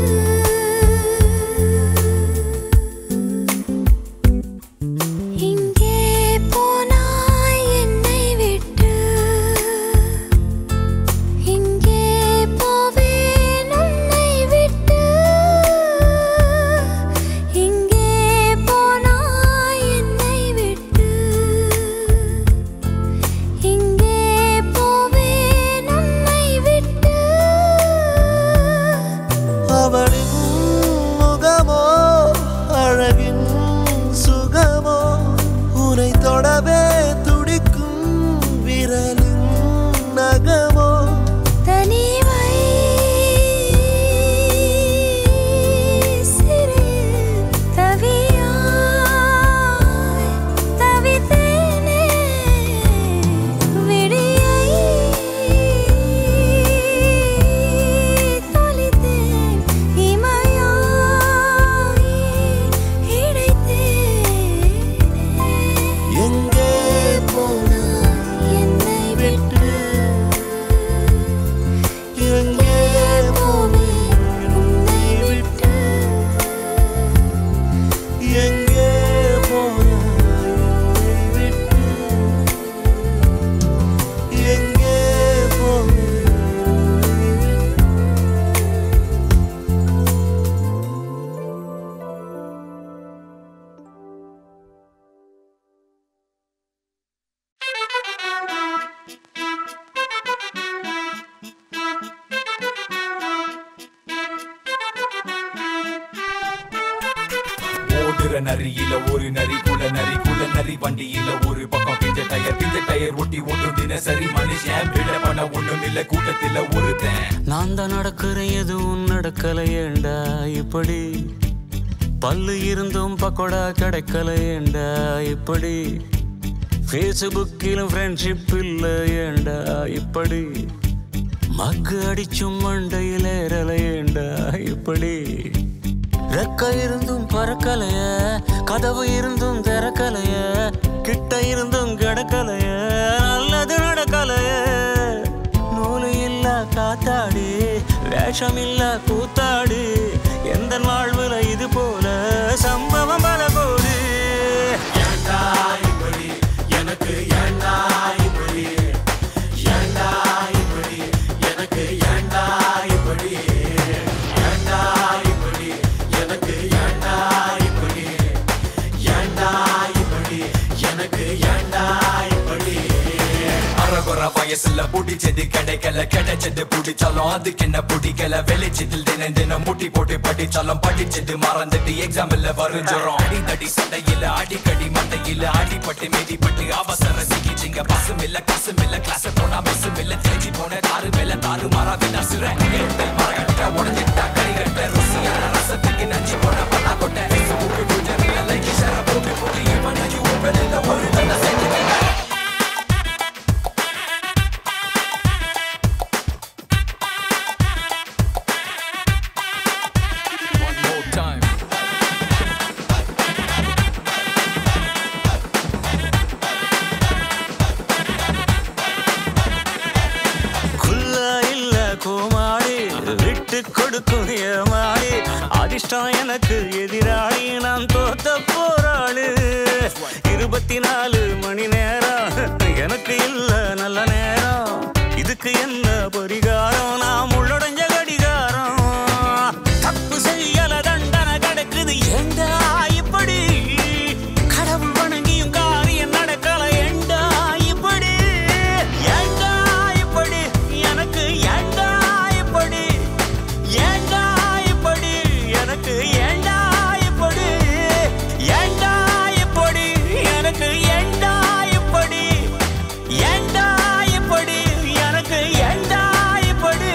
எங்கே போனாய் என்னை விட்டு எங்கே போவேன் உன்னை விட்டு எங்கே போனாய் என்னை விட்டு எங்கே போவேன் உன்னை விட்டு அவளின் முகமோ அழகின் சுகமோ உனை தொடவே துடிக்கும் விரலின் நகமோ தனிமை சிறில் தவியாய் தவித்தேனே விடியை தொலைத்தேன் இமையாய் இழைத்தேன் எங்கே போனாய் என்னை விட்டு ஊர நரியில ஒரு நரி குல நரி குல நரி வண்டியில ஒரு பக்கம் பிஞ்ச டயர் பிஞ்ச டயர் ஒட்டி ஓட்டும் தினசரி மனுஷன் விட பண்ண ஒண்ணும் இல்ல கூட்டத்துல ஒருத்தன் நான் தான் நடக்கிறேன் எதுவும் நடக்கலையேண்டா இப்படி பல்லு இருந்தும் பக்கோடா கிடைக்கலையேண்டா இப்படி ஃபேஸ்புக்கிலும் ஃப்ரெண்ட்ஷிப் இல்லையேண்டா இப்படி மக்கு அடிச்சும் மண்டையில் ஏறலையேண்டா இப்படி ரெக்க இருந்தும் பறக்கலைய கதவு இருந்தும் திறக்கலைய கிட்ட இருந்தும் கிடக்கலைய நல்லது நடக்கலைய நூலு இல்ல காத்தாடி வேஷம் இல்ல கூத்தாடி எந்த வாழ்வுல இது போல சம்பவம் பல கோடி அரகுற வயசுல புடிச்சது கிடைக்கல கிடைச்சது புடிச்சாலும் அதுக்கு என்ன பிடிக்கல வெளிச்சத்தில் தினம் தினம் முட்டி போட்டு படிச்சாலும் படிச்சது மறந்துட்டு எக்ஸாம்ல வரைஞ்சோம் அடிதடி சண்டையில அடிக்கடி மண்டையில அடிபட்டு மீதிப்பட்டு அவசர சிகிச்சைங்க பசும் இல்ல காசும் இல்ல கிளாஸ் போனா மிஸ்ஸும் இல்ல தேஞ்சி போன தாறு மேல தாறு மாறா வினாசுற மரகட்ட உடஞ்சிட்டா கரிகட்ட ருசியான ரசத்துக்கு நஞ்சு போன பண்ணா கொட்ட Facebook, Twitter, இல்ல like, share, போட்டு போட்டு இவனையும் வெளியில ஒரு தண்டை செஞ்சுட்டேன் One more time. குல்லா இல்ல கோமாளி விட்டு கொடுக்கும் ஏமாளி அதிர்ஷ்டம் எனக்கு எதிராளி நான் தோத்த போராளி இருபத்தி நாலு மணி நேரம் எனக்கு இல்ல நல்ல நேரம் இதுக்கு என்ன பரிகாரம் நான் உள்ளடைஞ்ச கடிகாரம் தப்பு செய்யல தண்டனை கிடைக்குது ஏண்டா இப்படி கடவுள் வணங்கியும் காரியம் நடக்கல ஏண்டா இப்படி ஏண்டா இப்படி எனக்கு ஏண்டா இப்படி ஏண்டா இப்படி எனக்கு ஏண்டா இப்படி ஏண்டா இப்படி எனக்கு ஏண்டா இப்படி ஏண்டா இப்படி எனக்கு ஏண்டா இப்படி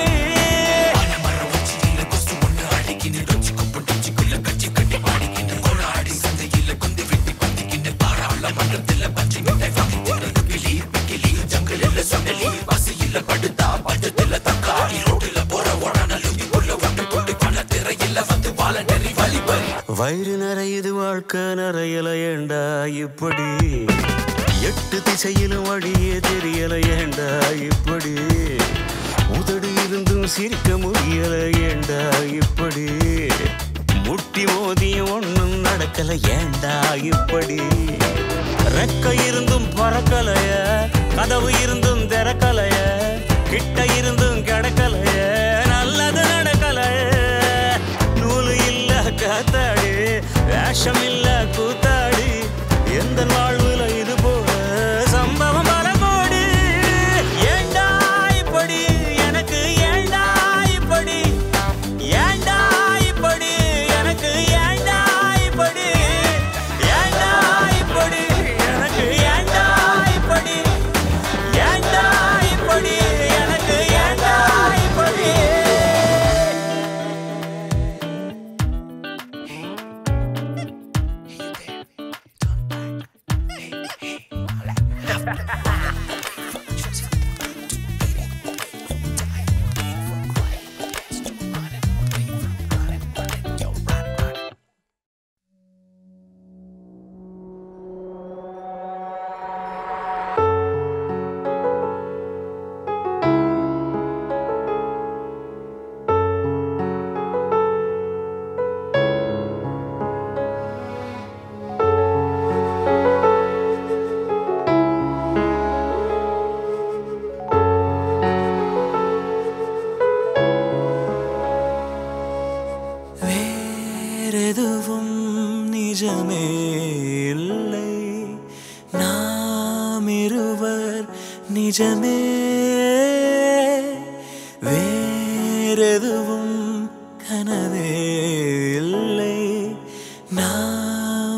வயிறு நிறையுது வாழ்க்கை நிறையல ஏண்டா இப்படி எட்டு திசையிலும் வழியே தெரியல ஏண்டா இப்படி உதடு இருந்தும் சிரிக்க முடியல ஏண்டா இப்படி முட்டி மோதி ஒண்ணும் நடக்கல ஏண்டா இப்படி ரெக்க இருந்தும் பறக்கலைய கதவு இருந்தும் திறக்கலைய கிட்ட இருந்தும் கிடக்கலைய நல்லது நடக்கலைய நூலு இல்ல காத்தாடி வேஷம் இல்ல கூத்தாடி எந்த வாழ்வுல இது போல சம்பவம் பல கோடி ஏண்டா இப்படி எனக்கு ஏண்டா இப்படி ஏண்டா இப்படி எனக்கு ஏண்டா இப்படி ஏண்டா இப்படி எனக்கு ஏண்டா இப்படி ஏண்டா இப்படி எனக்கு ஏண்டா இப்படி வேறெதுவும் நிஜமே இல்லை நாம் இருவர் நிஜமே வேறெதுவும் கனவே இல்லை நாம்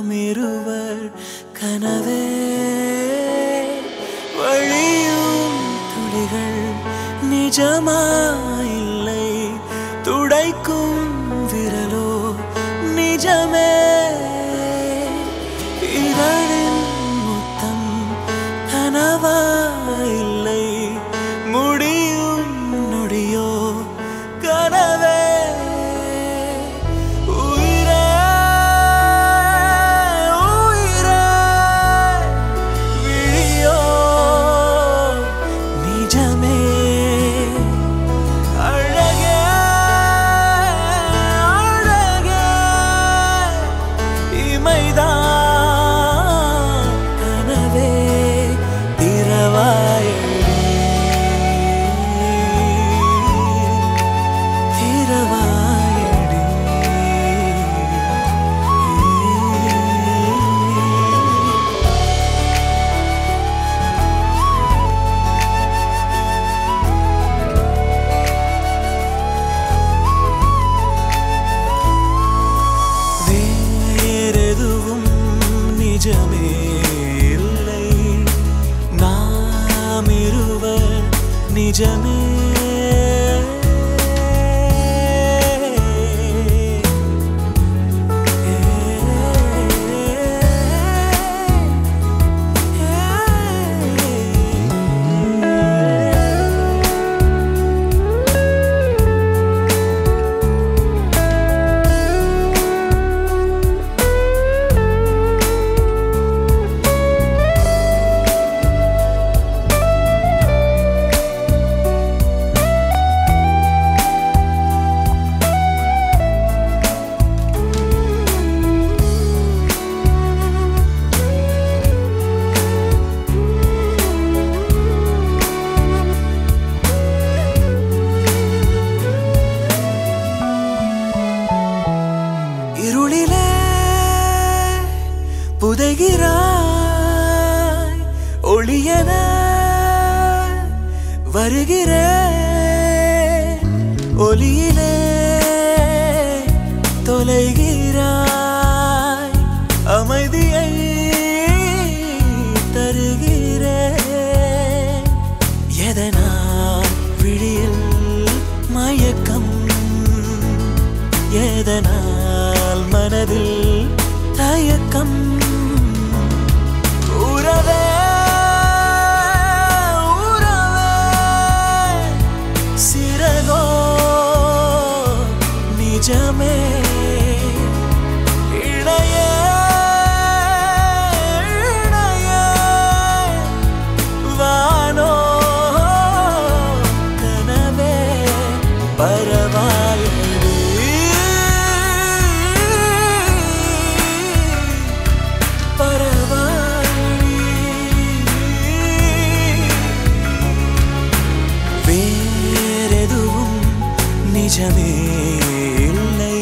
துளிகள் நிஜமாயில்லை துடைக்கும் விரலோ நிஜமே இதழின் முத்தம் கனவாயில்லை முடியும் நொடியோ கனவே உயிரே உயிரே விழியோ நிஜமே அழகே அழகே இமைதான் கனவே திரவாயடி திரவாயடி வேறெதுவும் நிஜமே இல்லை நாம் இருவர் நிஜமே இருளிலே புதைகிறாய் ஒளியன வருகிறேன் ஒளியிலே தொலைகிறாய் அமைதியை தருகிறேன் எதனால் விழியில் மயக்கம் எதனால் மனதில் தயக்கம் உறவே உறவே சிறகோ நிஜமே இணையே இணையே வானோ கனவே பரவாயடி பரவாயடி வேறெதுவும் நிஜமே இல்லை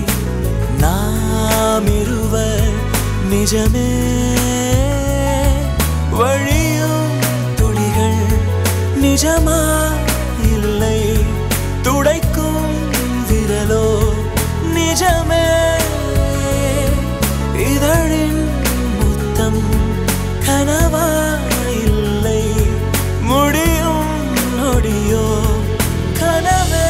நாம் இருவர் நிஜமே வழியும் துளிகள் நிஜமா இல்லை துடைக்கும் விரலோ நிஜமே இதழின் முத்தம் கனவா இல்லை முடியும் நொடியோ கனவே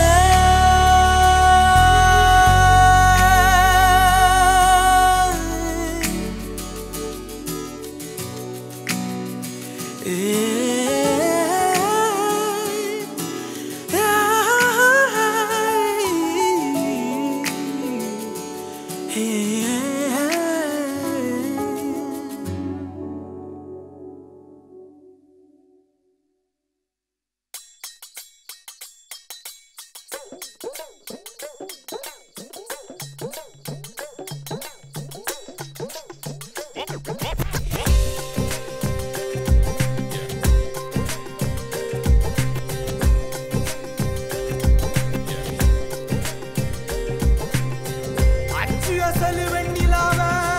அச்சு அசலு வெண்ணிலாவ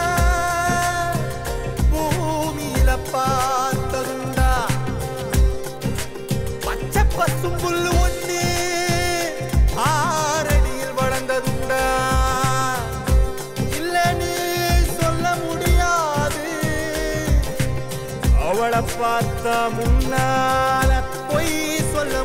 பூமியில பார்த்ததுண்டா பச்சை பசும் புல்லு ஒண்ணு ஆறடியில் வளர்ந்ததுண்டா இல்லன்னு சொல்ல முடியாது அவளை பார்த்தா முன்னால பொய் சொல்ல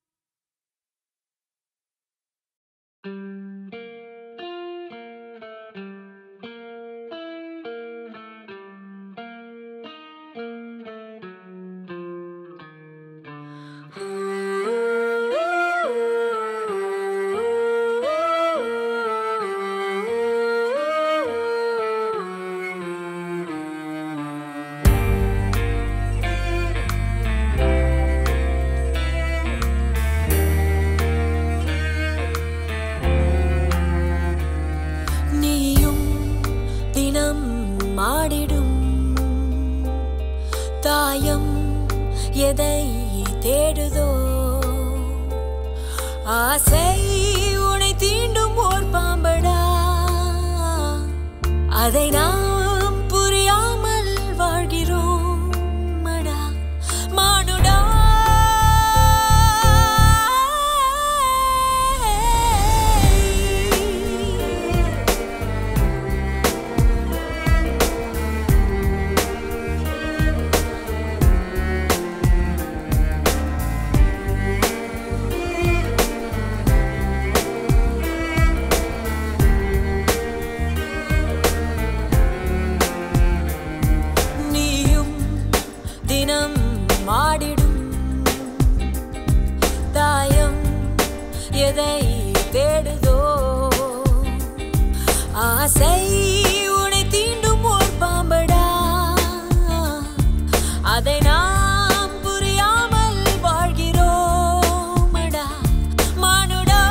தேடுதோ ஆசை உனை தீண்டும் ஓர் பாம்படா அதை நாம் புரியாமல் வாழ்கிறோம் மடா மானுடா நீயும் தினம் மாடிடும் தாயம் எதை தேடுதோ ஆசை உனை தீண்டும் ஓர் பாம்படா அதை நாம் புரியாமல் வாழ்கிறோமடா மானுடா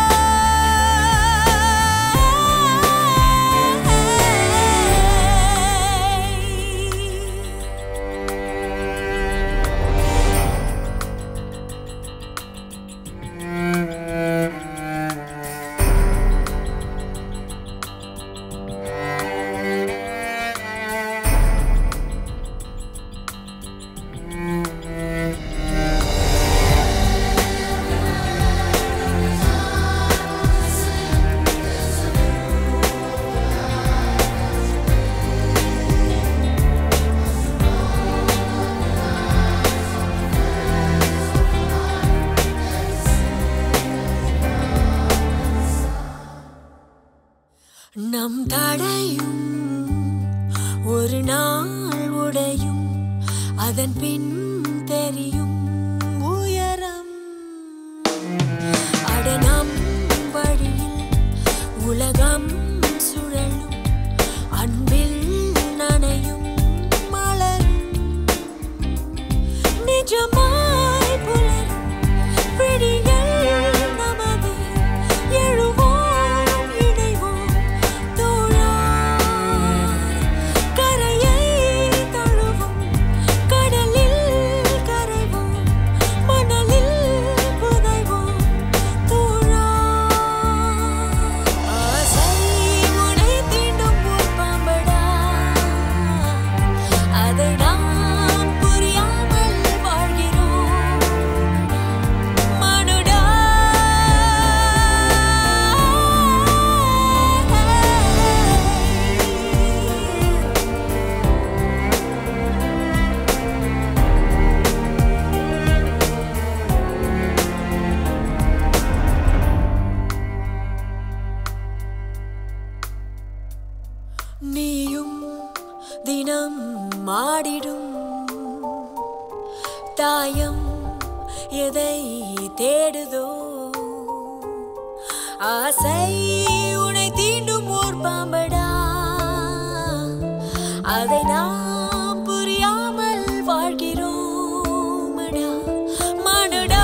நம் தடையும் ஒரு நாள் உடையும் அதன் பின் தெரியும் உயரம் அட நம் வழியில் உலகம் சுழலும் அன்பில் நனையும் மலரும் நிஜமாய் புலரும் விடியல் நமது எழுவோம் இணைவோம் தோழா கரையை தழுவும் கடலில் கரைவோம் மணலில் புதைவோம் தோழா ஆசை உனை தீண்டும் ஓர் பாம்படா அதை நாம் புரியாமல் வாழ்கிறோம் மனுடா நீயும் தினம் மாடிடும் தாயம் எதை தேடுதோ ஆசை உனை தீண்டும் ஓர் பாம்படா அதை நாம் புரியாமல் வாழ்கிறோமடா மனுடா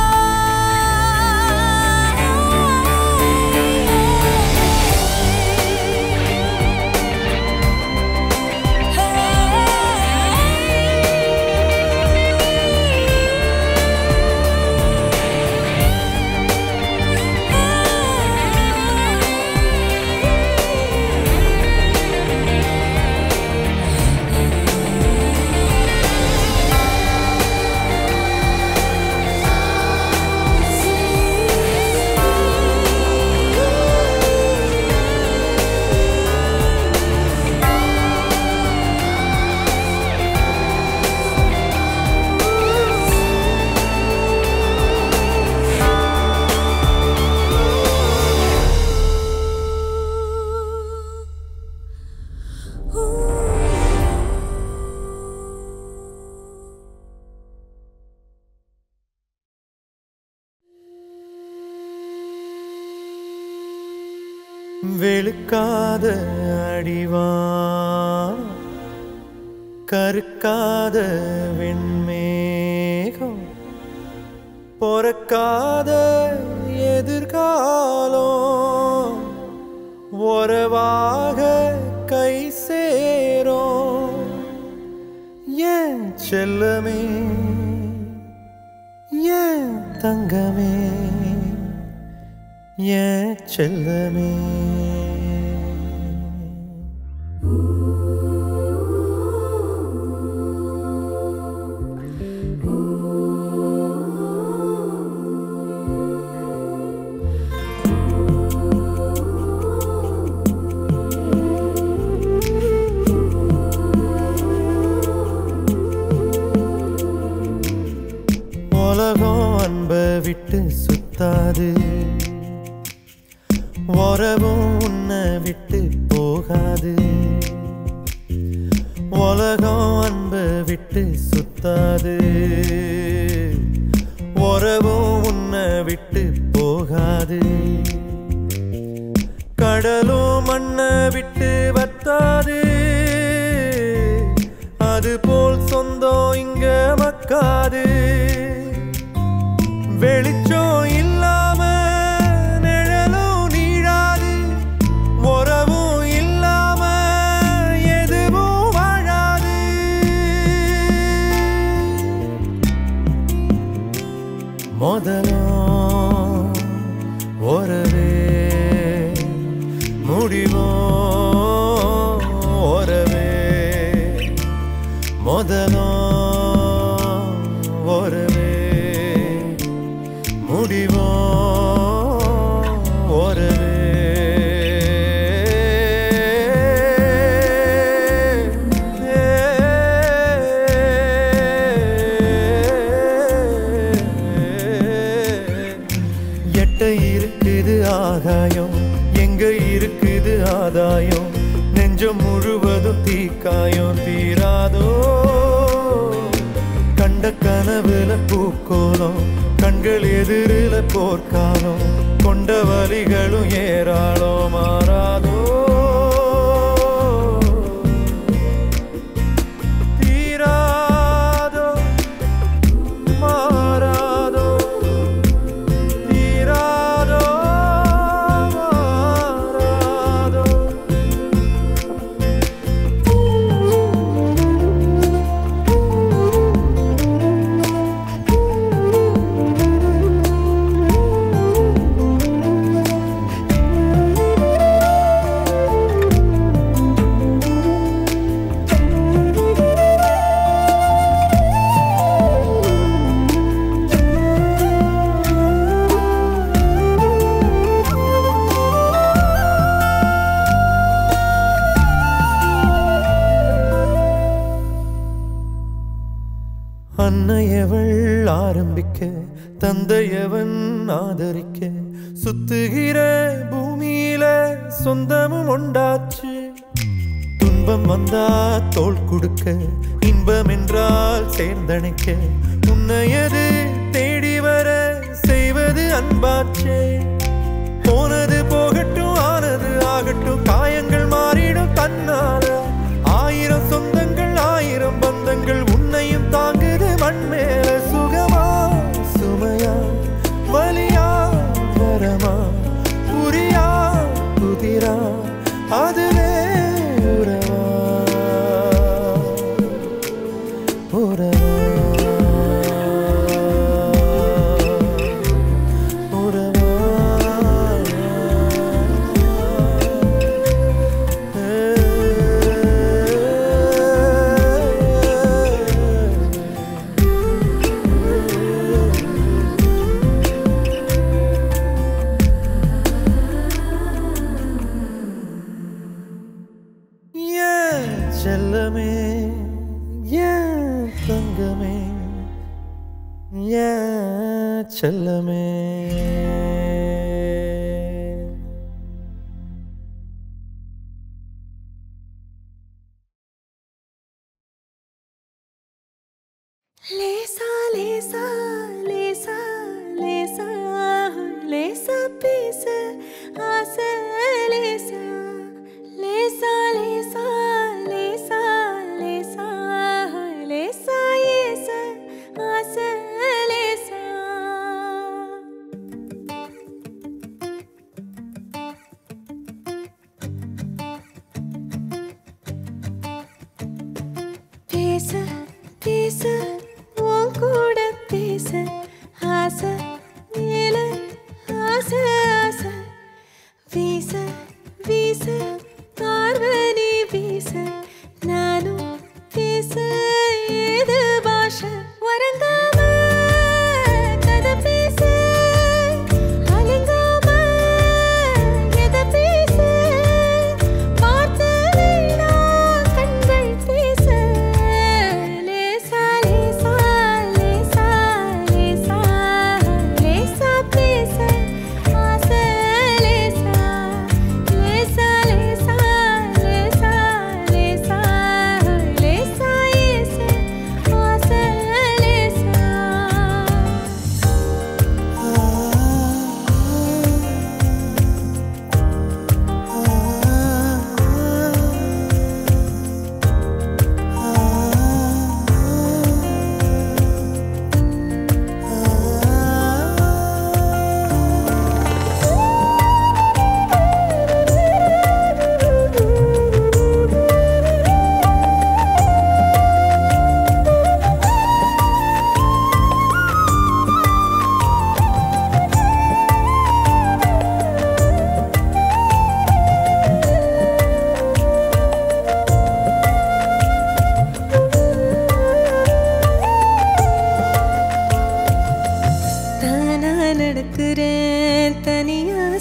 வெளுக்காத அடிவான் கருக்காத வெண்மேகம் பொறக்காத எதிர்காலம் உறவாக கை சேரும் என் செல்லமே தங்கமே ஏன் செல்லமே உலகம் அன்பை விட்டு சுத்தாது உறவும் உன்னை விட்டு போகாது உலகம் அன்பை விட்டு சுத்தாது உறவும் உன்னை விட்டு போகாது கடலும் மண்ணை விட்டு வத்தாது அது போல் சொந்தம் இங்க மக்காது வெளிச்சம் இல்லாம நிழலும் நீழாது உறவும் இல்லாம எதுவும் வாழாது முதலும் ஒரவே முடிவோ ஒரவே முதலும் ஒரவே முடிவோ ஒரவே எட்ட இருக்குது ஆகாயம் எங்க இருக்குது ஆதாயம் நெஞ்சம் முழுவதும் தீக்காயம் தீராதோ கண்ட கனவுல பூக்கோலம் கண்கள் எதிரில போர்க்காலம் கொண்ட வலிகளும் ஏராளோ மாறாதோ தீராதோ மாறாதோ தீராதோ மாறாதோ அன்னையவள் ஆரம்பிக்க தந்தையவன் ஆதரிக்க சுத்துகிற பூமியில சொந்தமும் உண்டாச்சு துன்பம் வந்தா தோள் கொடுக்க இன்பம் என்றால் சேர்ந்தணைக்க உன்னையது தேடி வர செய்வது அன்பாச்சே போனது போகட்டும் ஆனது ஆகட்டும் காயங்கள் மாறிடும் தன்னால ஆயிரம் சொந்தங்கள் ஆயிரம் பந்தங்கள் உன்னையும் தாங்குது மண் மேல சுகமா சுமையா வலியா வரமா புரியா புதிரா அதுவே உறவா உறவா ஏன் செல்லமே ஏன் தங்கமே ஏன் செல்லமே லேசா லேசா லேசா லேசா லேசா பேச ஆசை லேசா லேசா லேசா லேசா லேசா லேசா ஏச ஆசை லேசா பேச பேச உன் கூட பேச ஆசை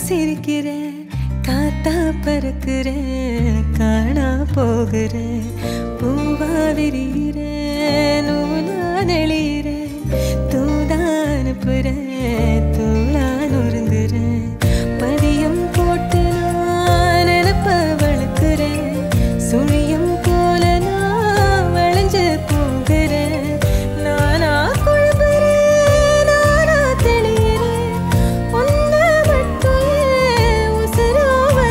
சிரிக்கிறேன் காத்தா பறக்கிறேன் காணா போகிறேன் பூவா விரிகிறேன் நூலா நெளிகிறேன் தூதா அனுப்புறேன் தூளா நொறுங்குறேன் பதியம் போட்டு நான் நினப்ப வளர்க்குறேன் சுழியம் போல நான் வளைஞ்சு போகிறேன் நானா குழம்புறேன் நானா தெளிகிறேன் உன்னை மட்டும் ஏன் உசுரா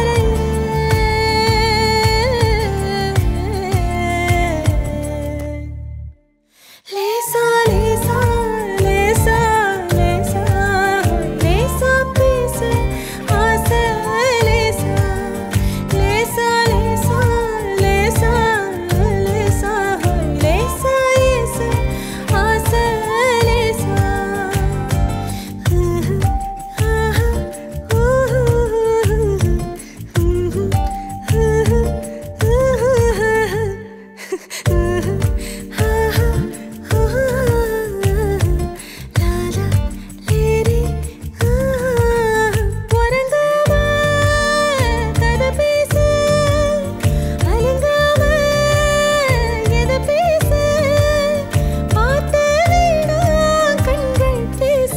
வரைகிறேன் லேசா லேசா லேசா லேசா லேசா பேச ஆசை லேசா லேசா லேசா லேசா லேசா லேசா ஏச ஆசை லேசா கண்கள் பேச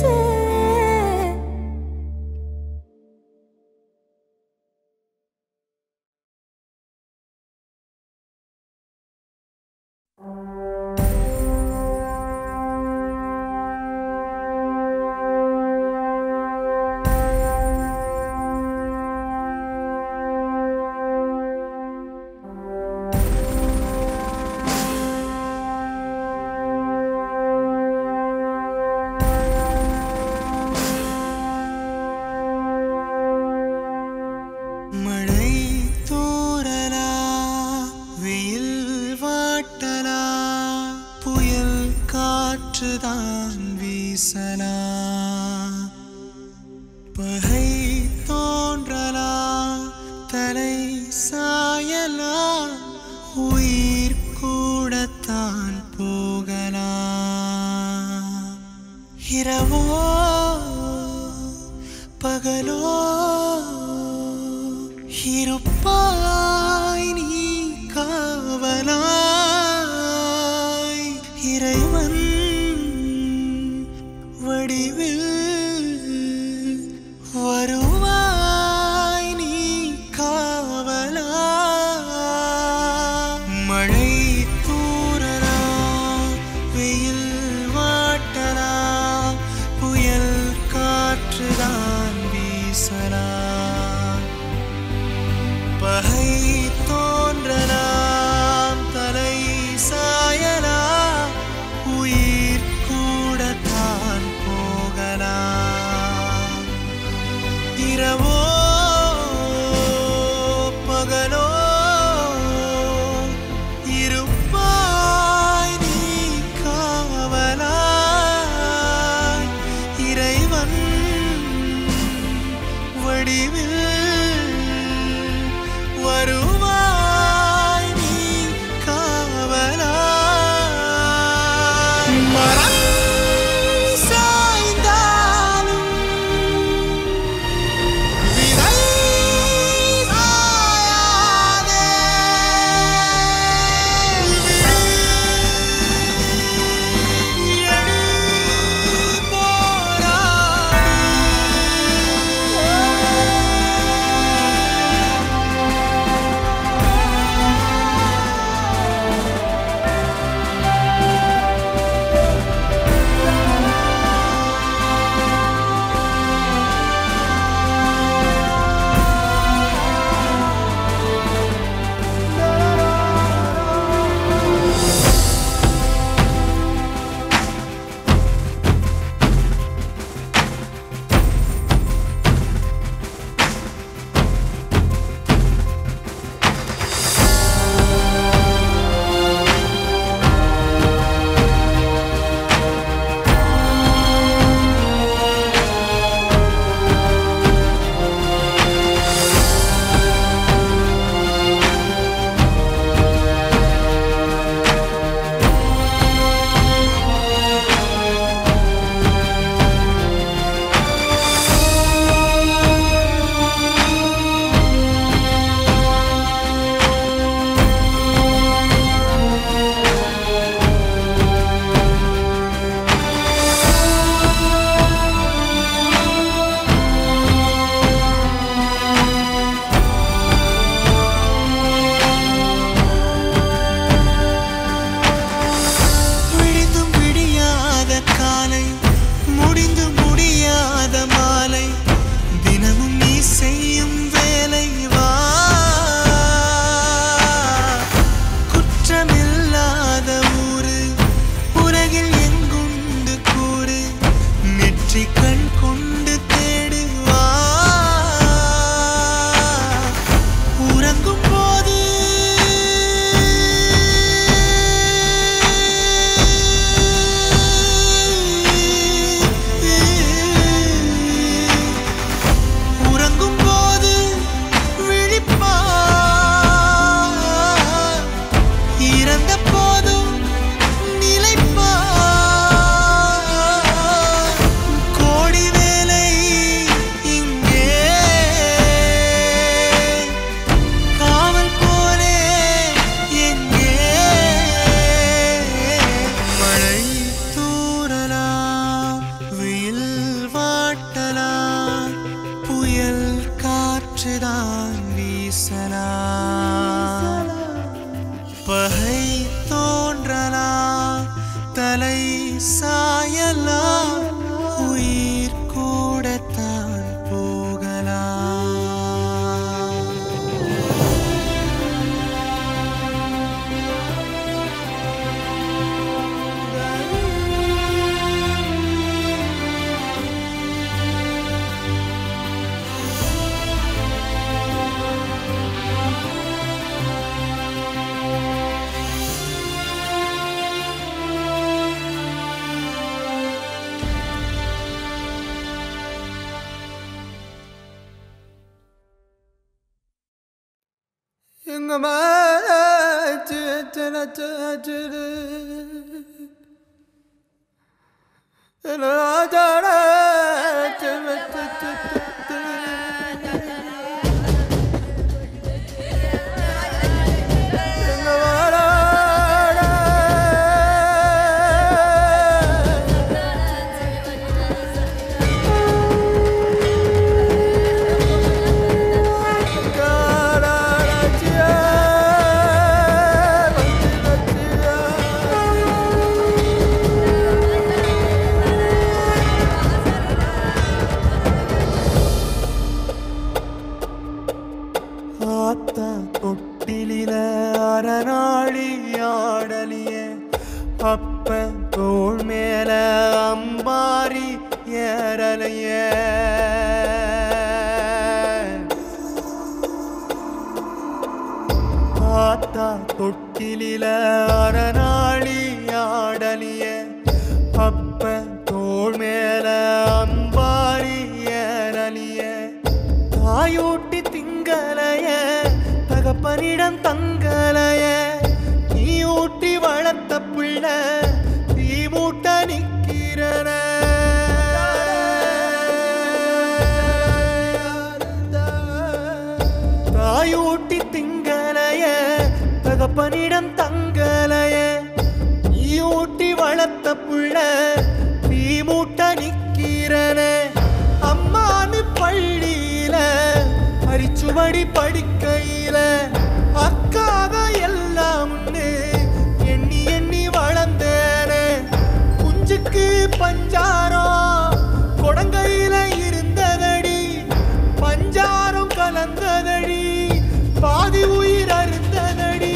மழை தூறலா வெயில் வாட்டலா புயல் காற்றுதான் வீசலா பகை தோன்றலா தலை சாயலா உயிர் கூடத்தான் போகலா இரவோ பகலோ இருப்பாய் நீ காவலாய் இறைவன் வடிவில் வருவாய் நீ காவலா மழை தூறலா வெயில் வாட்டலா புயல் காற்றுதான் வீசலா பகை தோன்றலாம் தலை சாயலா உயிர் கூடத்தான் போகலாம் ஆத்தா தொட்டிலில அரணாளி ஆடலிய அப்ப தோள் மேல அம்பாரி ஏறலைய ஆத்தா தொட்டிலில அரணாளி ஆடலிய அப்ப தோள் மேல அம்பாரி ஏறலிய தாயூட்டி திங்களைய தகப்பனிடம் தங்களைய நீ ஊட்டி வளர்த்த பிள்ளை தீ மூட்ட நிக்கிறன தாயூட்டி திங்களைய தகப்பனிடம் தங்களைய நீ ஊட்டி வளர்த்த புள்ள தீ மூட்ட நிக்கிறன அம்மானு பள்ளியில அரிச்சுவடி படிக்கையில அக்காக எல்லாம் எண்ணி எண்ணி வளர்ந்தேனே குஞ்சுக்கு பஞ்சாரம் கொடங்கையில இருந்ததடி பஞ்சாரம் கலந்ததடி பாதி உயிர் அருந்ததடி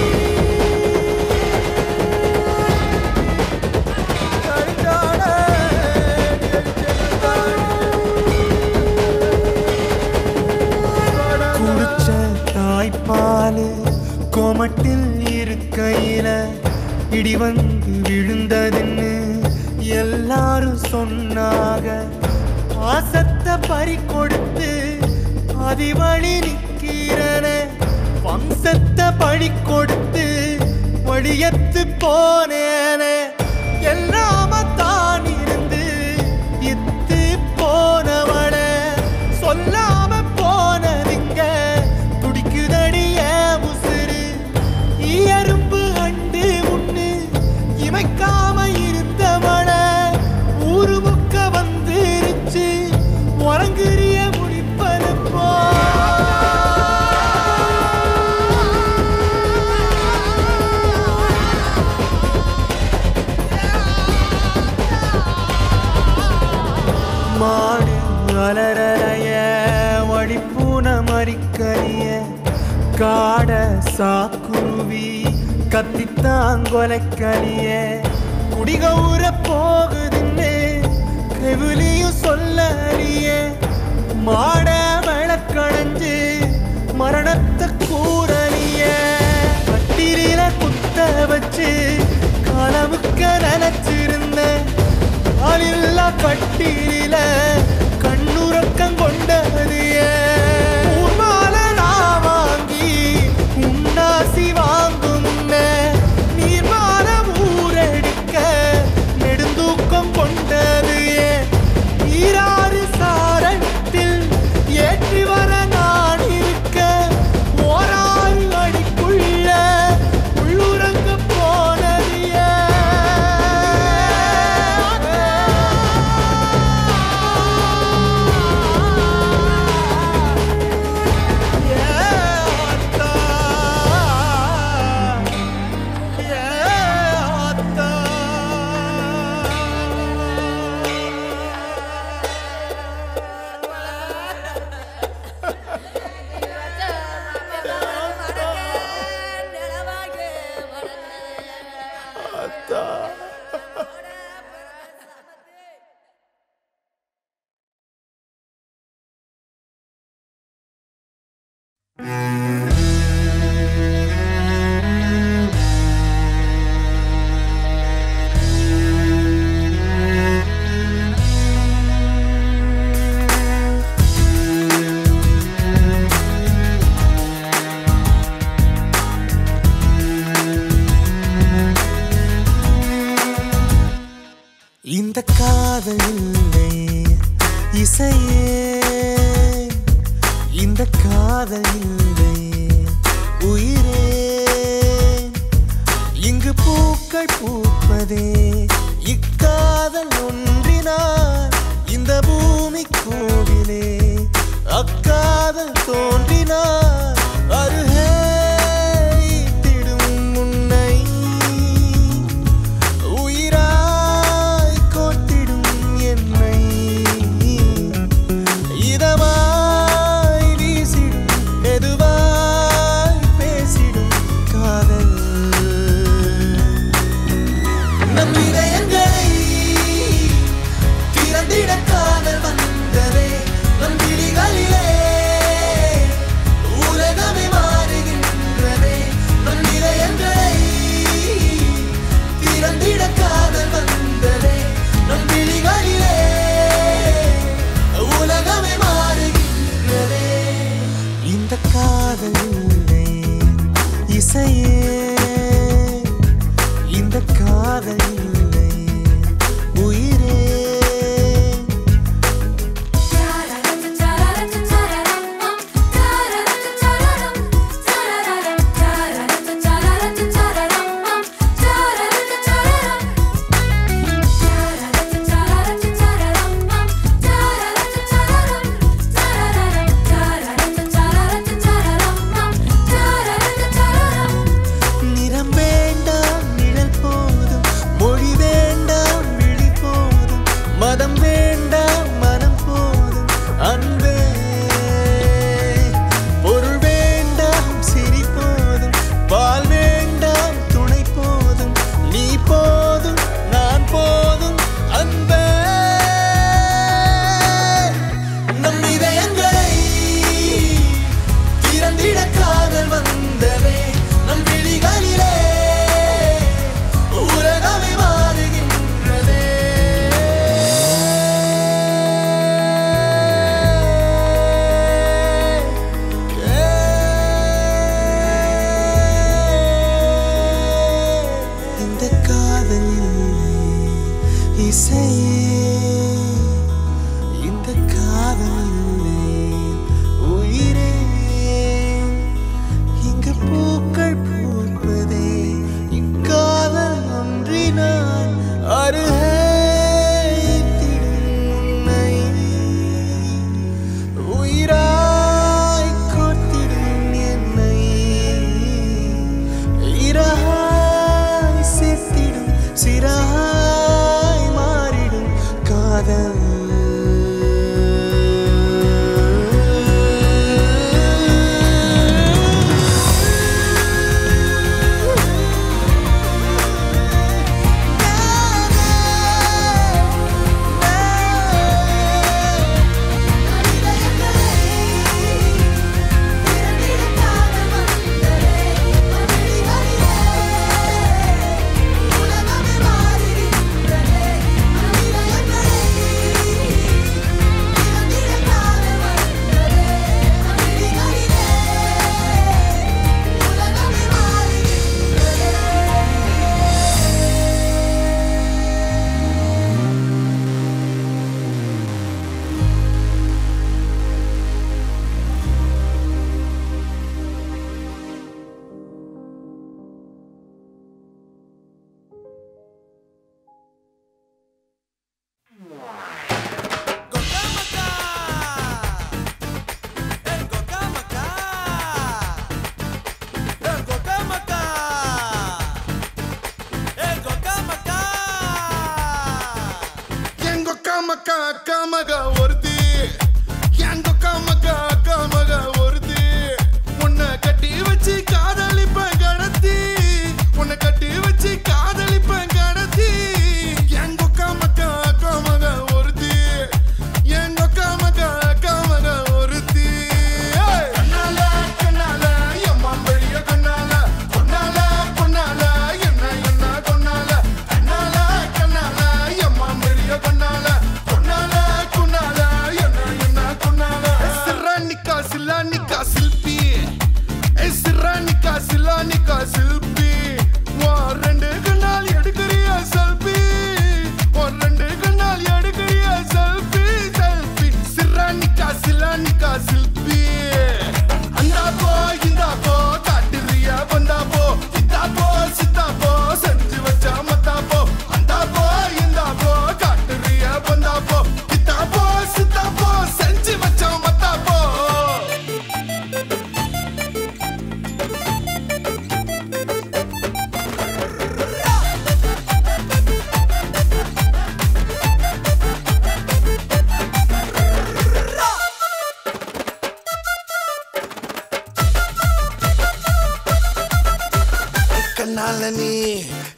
குடிச்ச தாய்ப்பாலு கோமட்டில் இருக்கையில இடி வந்து விழுந்ததுன்னு எல்லாரும் சொன்னாங்க பாசத்தை பறி கொடுத்து அதிவழி நிக்கிறன வம்சத்தை பழி கொடுத்து வழியத்து போனேனே எல்லாம தான் இருந்து இத்து போனவளே சொல்லாம போனதுங்க துடிக்குதடிய உசுறு ஈயரும்பு அண்டு உண்ணு இமைக்காம இருந்தவள ஊரு முக்க வந்துருச்சு உறங்குறிய முடிப்பதப்போ மாடு அலறலைய வழிப்பூன மறிக்கறிய காட சாக்குருவி கத்தித்தாங்கொலைக்கலிய குடிகவுற போகுதுன்னு கெவிலியும் சொல்லறிய மாட விளக்கடைஞ்சு மரணத்தை கூறலிய கட்டிலில குத்த வச்சு காலமுக்க நினைச்சிருந்தேன் ஆளில்லா கட்டில கண்ணுறக்கம் கொண்டது ஊர்மால நான் வாங்கி உன்னாசி வாங்கும் முன்னே நீர்மால ஊரெடுக்க நெடுந்தூக்கம் கொண்டது ஈராறு சாரத்தில் ஏற்றி வர நான் இருக்க ஓராறு அடிக்குள்ள உள்ளுறங்க போனது ஏன்? இல்லை இசையே இந்த காதல் இல்லை உயிரே இங்கு பூக்கள் பூப்பதே இக்காதல் ஒன்றினார் இந்த பூமி கோவிலே அக்காதல் தோன்றினார் அருகே ஈர்த்திடும் உன்னை உயிராய் கோத்திடும் என்னை இதமாய் வீசிடும் எதுவாய் பேசிடும் காதல் நம் இதயங்களை திறந்திட காதல் வந்ததே நம் விழிகளிலே உலகமே மாறுகின்றதே நம் இதயங்களை திறந்திட காதல் வந்ததே நம் விழிகளிலே உலகமே மாறுகின்றதே இந்த காதல் இல்லை இசையே இந்த காதல் இல்லை உயிரே நிறம் வேண்டாம் நிழல் போதும் மொழி வேண்டாம் விழி போதும் மதம் வேண்டாம் மனம் போதும் அன்பே பொருள் வேண்டாம் சிரி போதும் பால் வேண்டாம் துணை போதும் நீ போதும் நான் போதும் அன்பே நம் இதயங்களை திறந்திட காதல் வந்ததே நம் விழிகளிலே உலகமே மாறுகின்றதே இந்த காதலில் இசையே இந்த காதலில் உயிரே இங்கு பூக்கள் பூப்பதே இக்காதல் ஒன்றினால் அருகே ஈர்த்திடும் உன்னை. உயிராய் கோர்த்திடும் என்னை. இராய் சேர்த்திடும் சிராய் மாறிடும் காதல் எங்க காமக்கா காமக ஒருத்தி எங்க காமக்கா காமக ஒருத்தி உன்னை கட்டி வச்சு காதலிப்பேன் கடத்தி உன்னை கட்டி வச்சு காதலிப்பேன் கடத்தி எங்க காமக்கா காமக ஒருத்தி எங்க காமக்கா காமக ஒருத்தி ஏய்! கண்ணால கண்ணால எம்மா பெரிய கண்ணால கொன்னால கொன்னால என்ன என்ன கொன்னால கண்ணால கண்ணால எம்மா பெரிய கொன்னால கொன்னால கொன்னால என்ன என்ன கொன்னால சிரானிக்கா சிலானிக்கா சில்பி ஏ சிரானிக்கா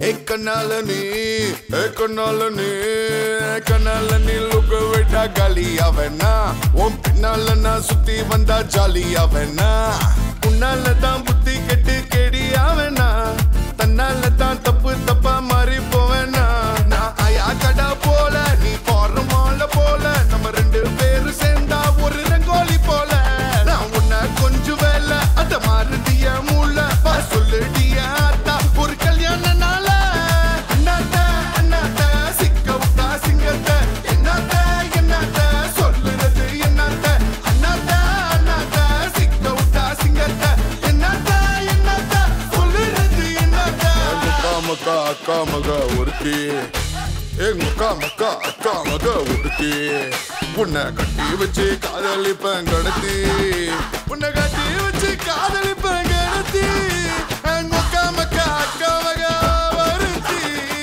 ஏ கண்ணால நீ ஏ கண்ணால நீ ஏ கண்ணால நீ லுக்க விட்டா காலி அவனா உன் பின்னால நான் சுத்தி வந்தா ஜாலி அவனா உன்னால தான் புத்தி கெட்டு கெடி அவனா தன்னால தான் தப்பு தப்பா மாறி போவேனா நான் ஆயா கடா போல நீ போற மாலை போல நம்ம ரெண்டு பேரும் சேர்ந்தா ஒரு ரங்கோலி போல நான் உன்னை கொஞ்சம் வேலை அத மாறுதிய மூல பா சொல்லுடிய ஆத்தா ஒரு கல்யாண நாள அண்ணாத்த அண்ணாத்த சிக்க விட்டா சிங்கத்த என்னத்த என்னத்த சொல்லுறது என்னத்த அண்ணாத்த அண்ணாத்த சிக்க விட்டா சிங்கத்த என்னத்த என்னத்த சொல்லுறது என்னத்த முக்கா முக்கா அக்கா மக ஒருத்தி எங்க அக்கா மக்கா அக்கா மக ஒருத்தி உன்னை கட்டி வச்சு காதலிப்பேன் கடத்தி உன்னை கட்டி வச்சு காதலிப்பேன் கடத்தி எங்க அக்கா மக்கா அக்கா மக ஒருத்தி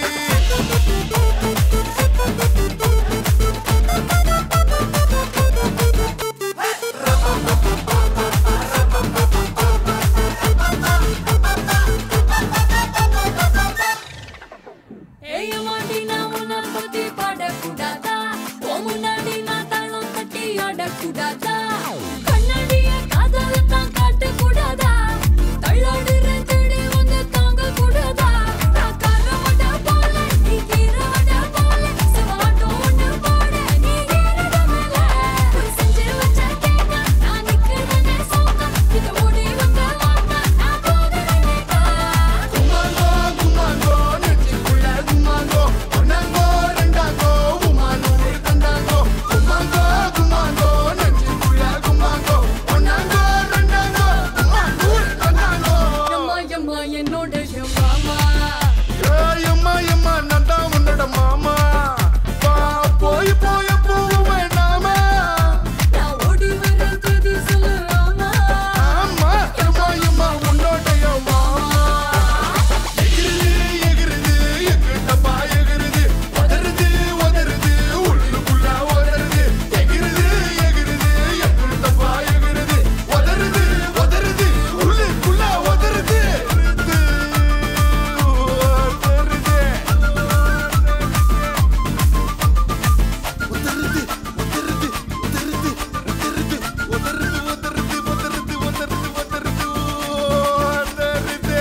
ஏய் மாட்டி நான் உன்னை பத்தி பாடக்கூடாதா உன் முன்னாடி நான் தாளம் தட்டி ஆடக்கூடாதா கண்ணாடிய காதல தான் காட்டக்கூடாதா தள்ளாடுற தேடி வந்து தாங்க கூடாதா நான் கரவட போல நீ கீரவட போல சிவாட்டம் ஒண்ணு போட நீ ஏறட மேல ஒரு செஞ்சு வச்ச கேக்க நான் நிக்கிறேனே சோக்க இது ஓடி வந்த வாக்க நான் போகிறேனே குமாங்கோ குமாங்கோ நெஞ்சுக்குள்ள குமாங்கோ ஒன்னாங்கோ ரெண்டாங்கோ உமானூர் தந்தாங்கோ குமாங்கோ குமாங்கோ நெஞ்சுக்குள்ள குமாங்கோ ஒன்னாங்கோ ரெண்டாங்கோ உமானூர் தந்தாங்கோ எம்மா எம்மா என்னோட எம்மாமா ஏய் அம்மா அம்மா நான் தான் உன்னோட மாமா வா போய் போய் போவே நாம நான் ஓடி வர தேதி சொல்லு ஆமா ஆமா அம்மா அம்மா உன்னோடைய மாமா எகிருது எகிருது எங்கிட்டப்பா எகிருது உதறுது உதறுது உள்ளுக்குள்ள உதறுது எகிருது எகிருது எங்கிட்டப்பா எகிருது உதறுது உதறுது உள்ளுக்குள்ள உதறுது உதறுது உதறுது உதறுது உதறுது உதறுது உதறுது உதறுது உதறுது உதறுது உதறுது உதறுது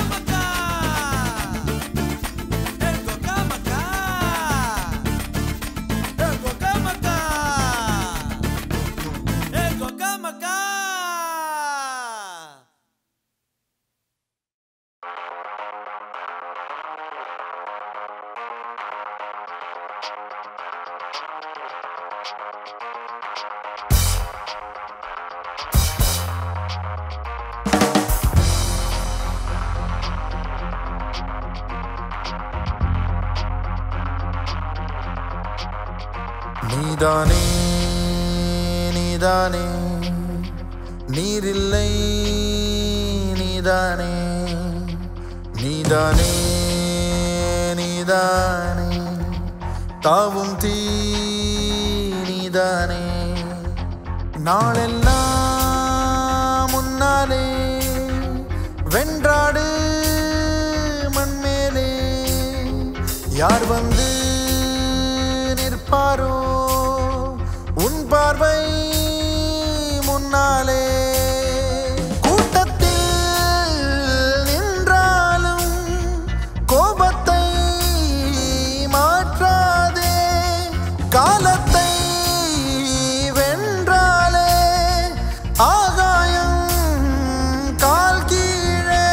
நீதானே நீதானே நீரில்லை நீதானே நீதானே நீதானே தாவும் தீ நீதானே நாளெல்லாம் முன்னாலே வென்றாடு மண்மேலே யார் வந்து நிற்பாரோ உன் பார்வை முன்னாலே கூட்டத்தில் நின்றாலும் கோபத்தை மாற்றாதே காலத்தை வென்றாலே ஆகாயம் கால் கீழே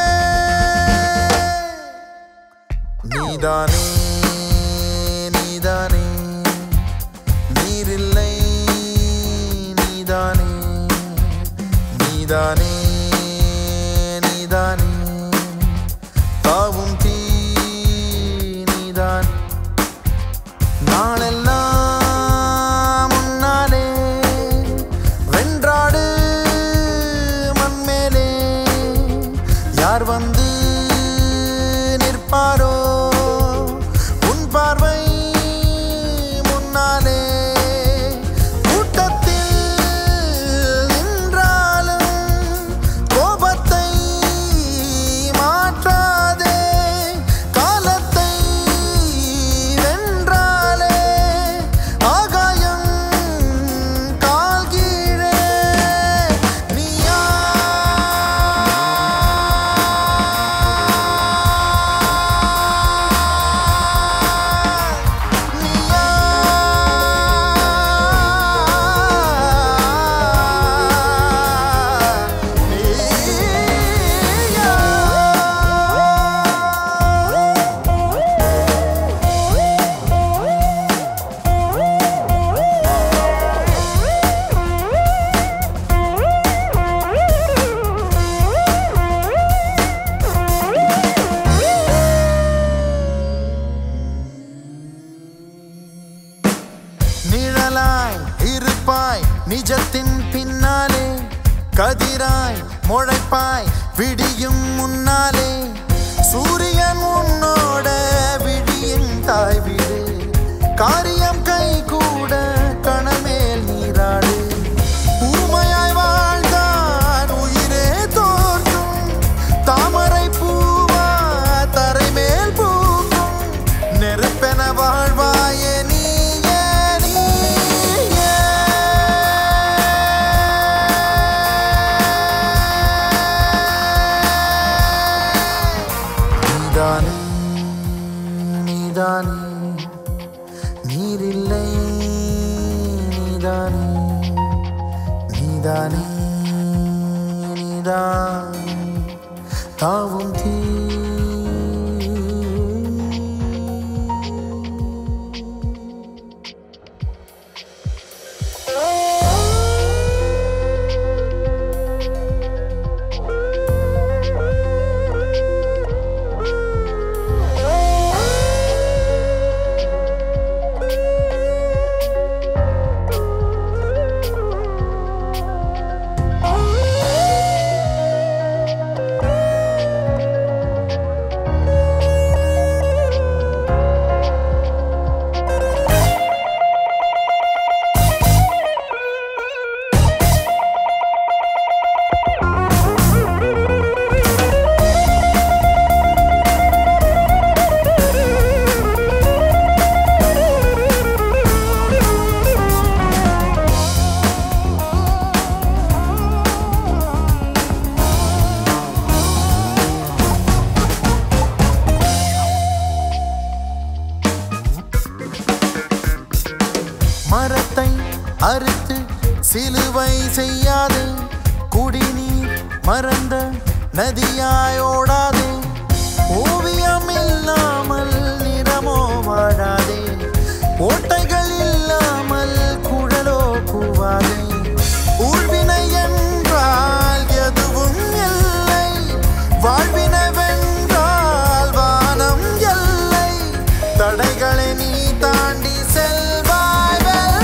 நீதானே நீதானே நீரில்லை நீதானே நீதானே நீதானே தாவும் தீ நீதான் நாளெல்லாம் முன்னாலே வென்றாடு மண்மேலே யார் வந்து நிற்பாரோ உன் பார்வை முன்னாலே கூட்டத்தில் நின்றாலும் நிற்பாய் நிஜத்தின் பின்னாலே கதிராய் முளைப்பாய் விடியும் முன்னாலே சூரியன் உன்னோட விழியின் தாய் வீடு காரியம் கை கூட கணமேல் நீராடு ஊமையாய் வாழ்ந்தான் உயிரே தோன்றும் தாமரை பூவா தரைமேல் பூக்கும் நெருப்பென வாழ்வாயே நீயே நீயே நீதானே நீதானே நீரில்லை நீதானே நீதானே நீதானே தாவும் தீ மரத்தை அறுத்து சிலுவை செய்யாதே குடிநீர் மறந்த நதியாயோடாதே ஓவியம் இல்லாமல் நிறமோ வாழாதே ஓட்டைகள் இல்லாமல் குழலோ கூவாதே ஊழ்வினை என்றால் எதுவும் இல்லை வாழ்வினை வென்றால் வானம் எல்லை தடைகளை நீ தாண்டி செல்வாய்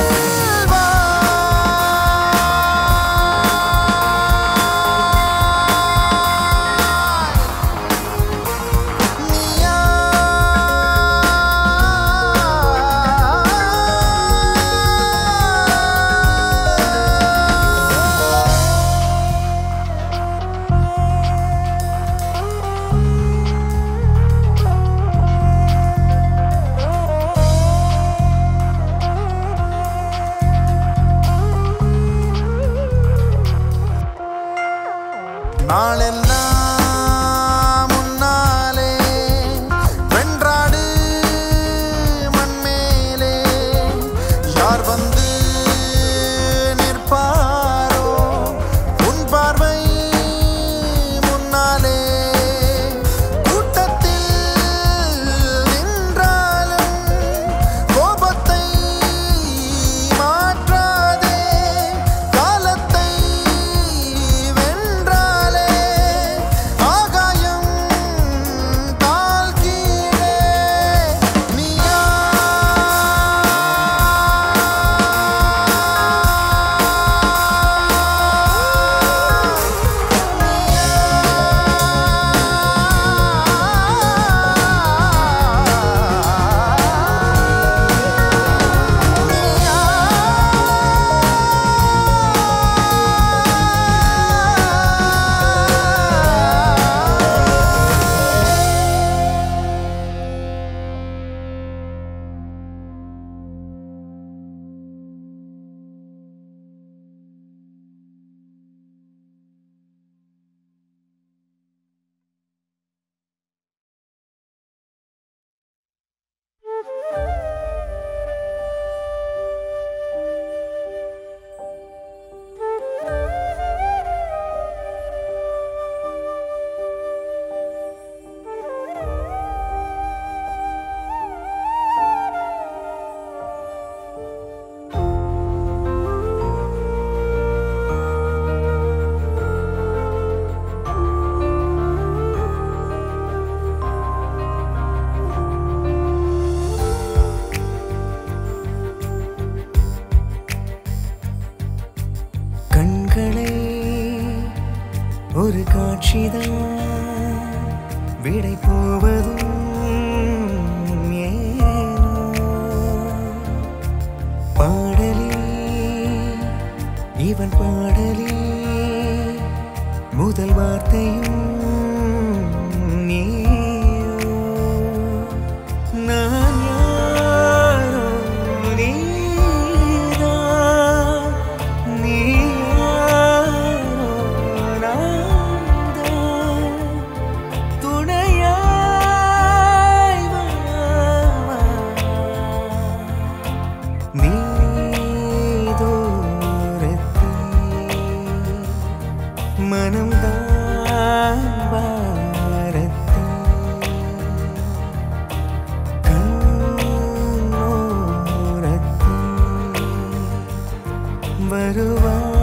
நாளெல்லாம் முன்னாலே வென்றாடு மண்மேலே யார் வந்து நிற்பாரோ உன் பார்வை முன்னாலே கூட்டத்தில் நின்றாலும் கோபத்தை மாற்றாதே காலத்தை வென்றாலே ஆகாயம் கால் கீழே நீயா ஒரு காட்சிதான் விடை போவதும் ஏனோ பாடலே இவன் பாடலே முதல் வார்த்தையும் நீயோ நான் யாரோ நீதான் நீ யாரோ நான்தான் துணையாய் வா நீ தூரத்தில் மனம்தான் பாரத்தில் கண்ணோரத்தில் வருவாய்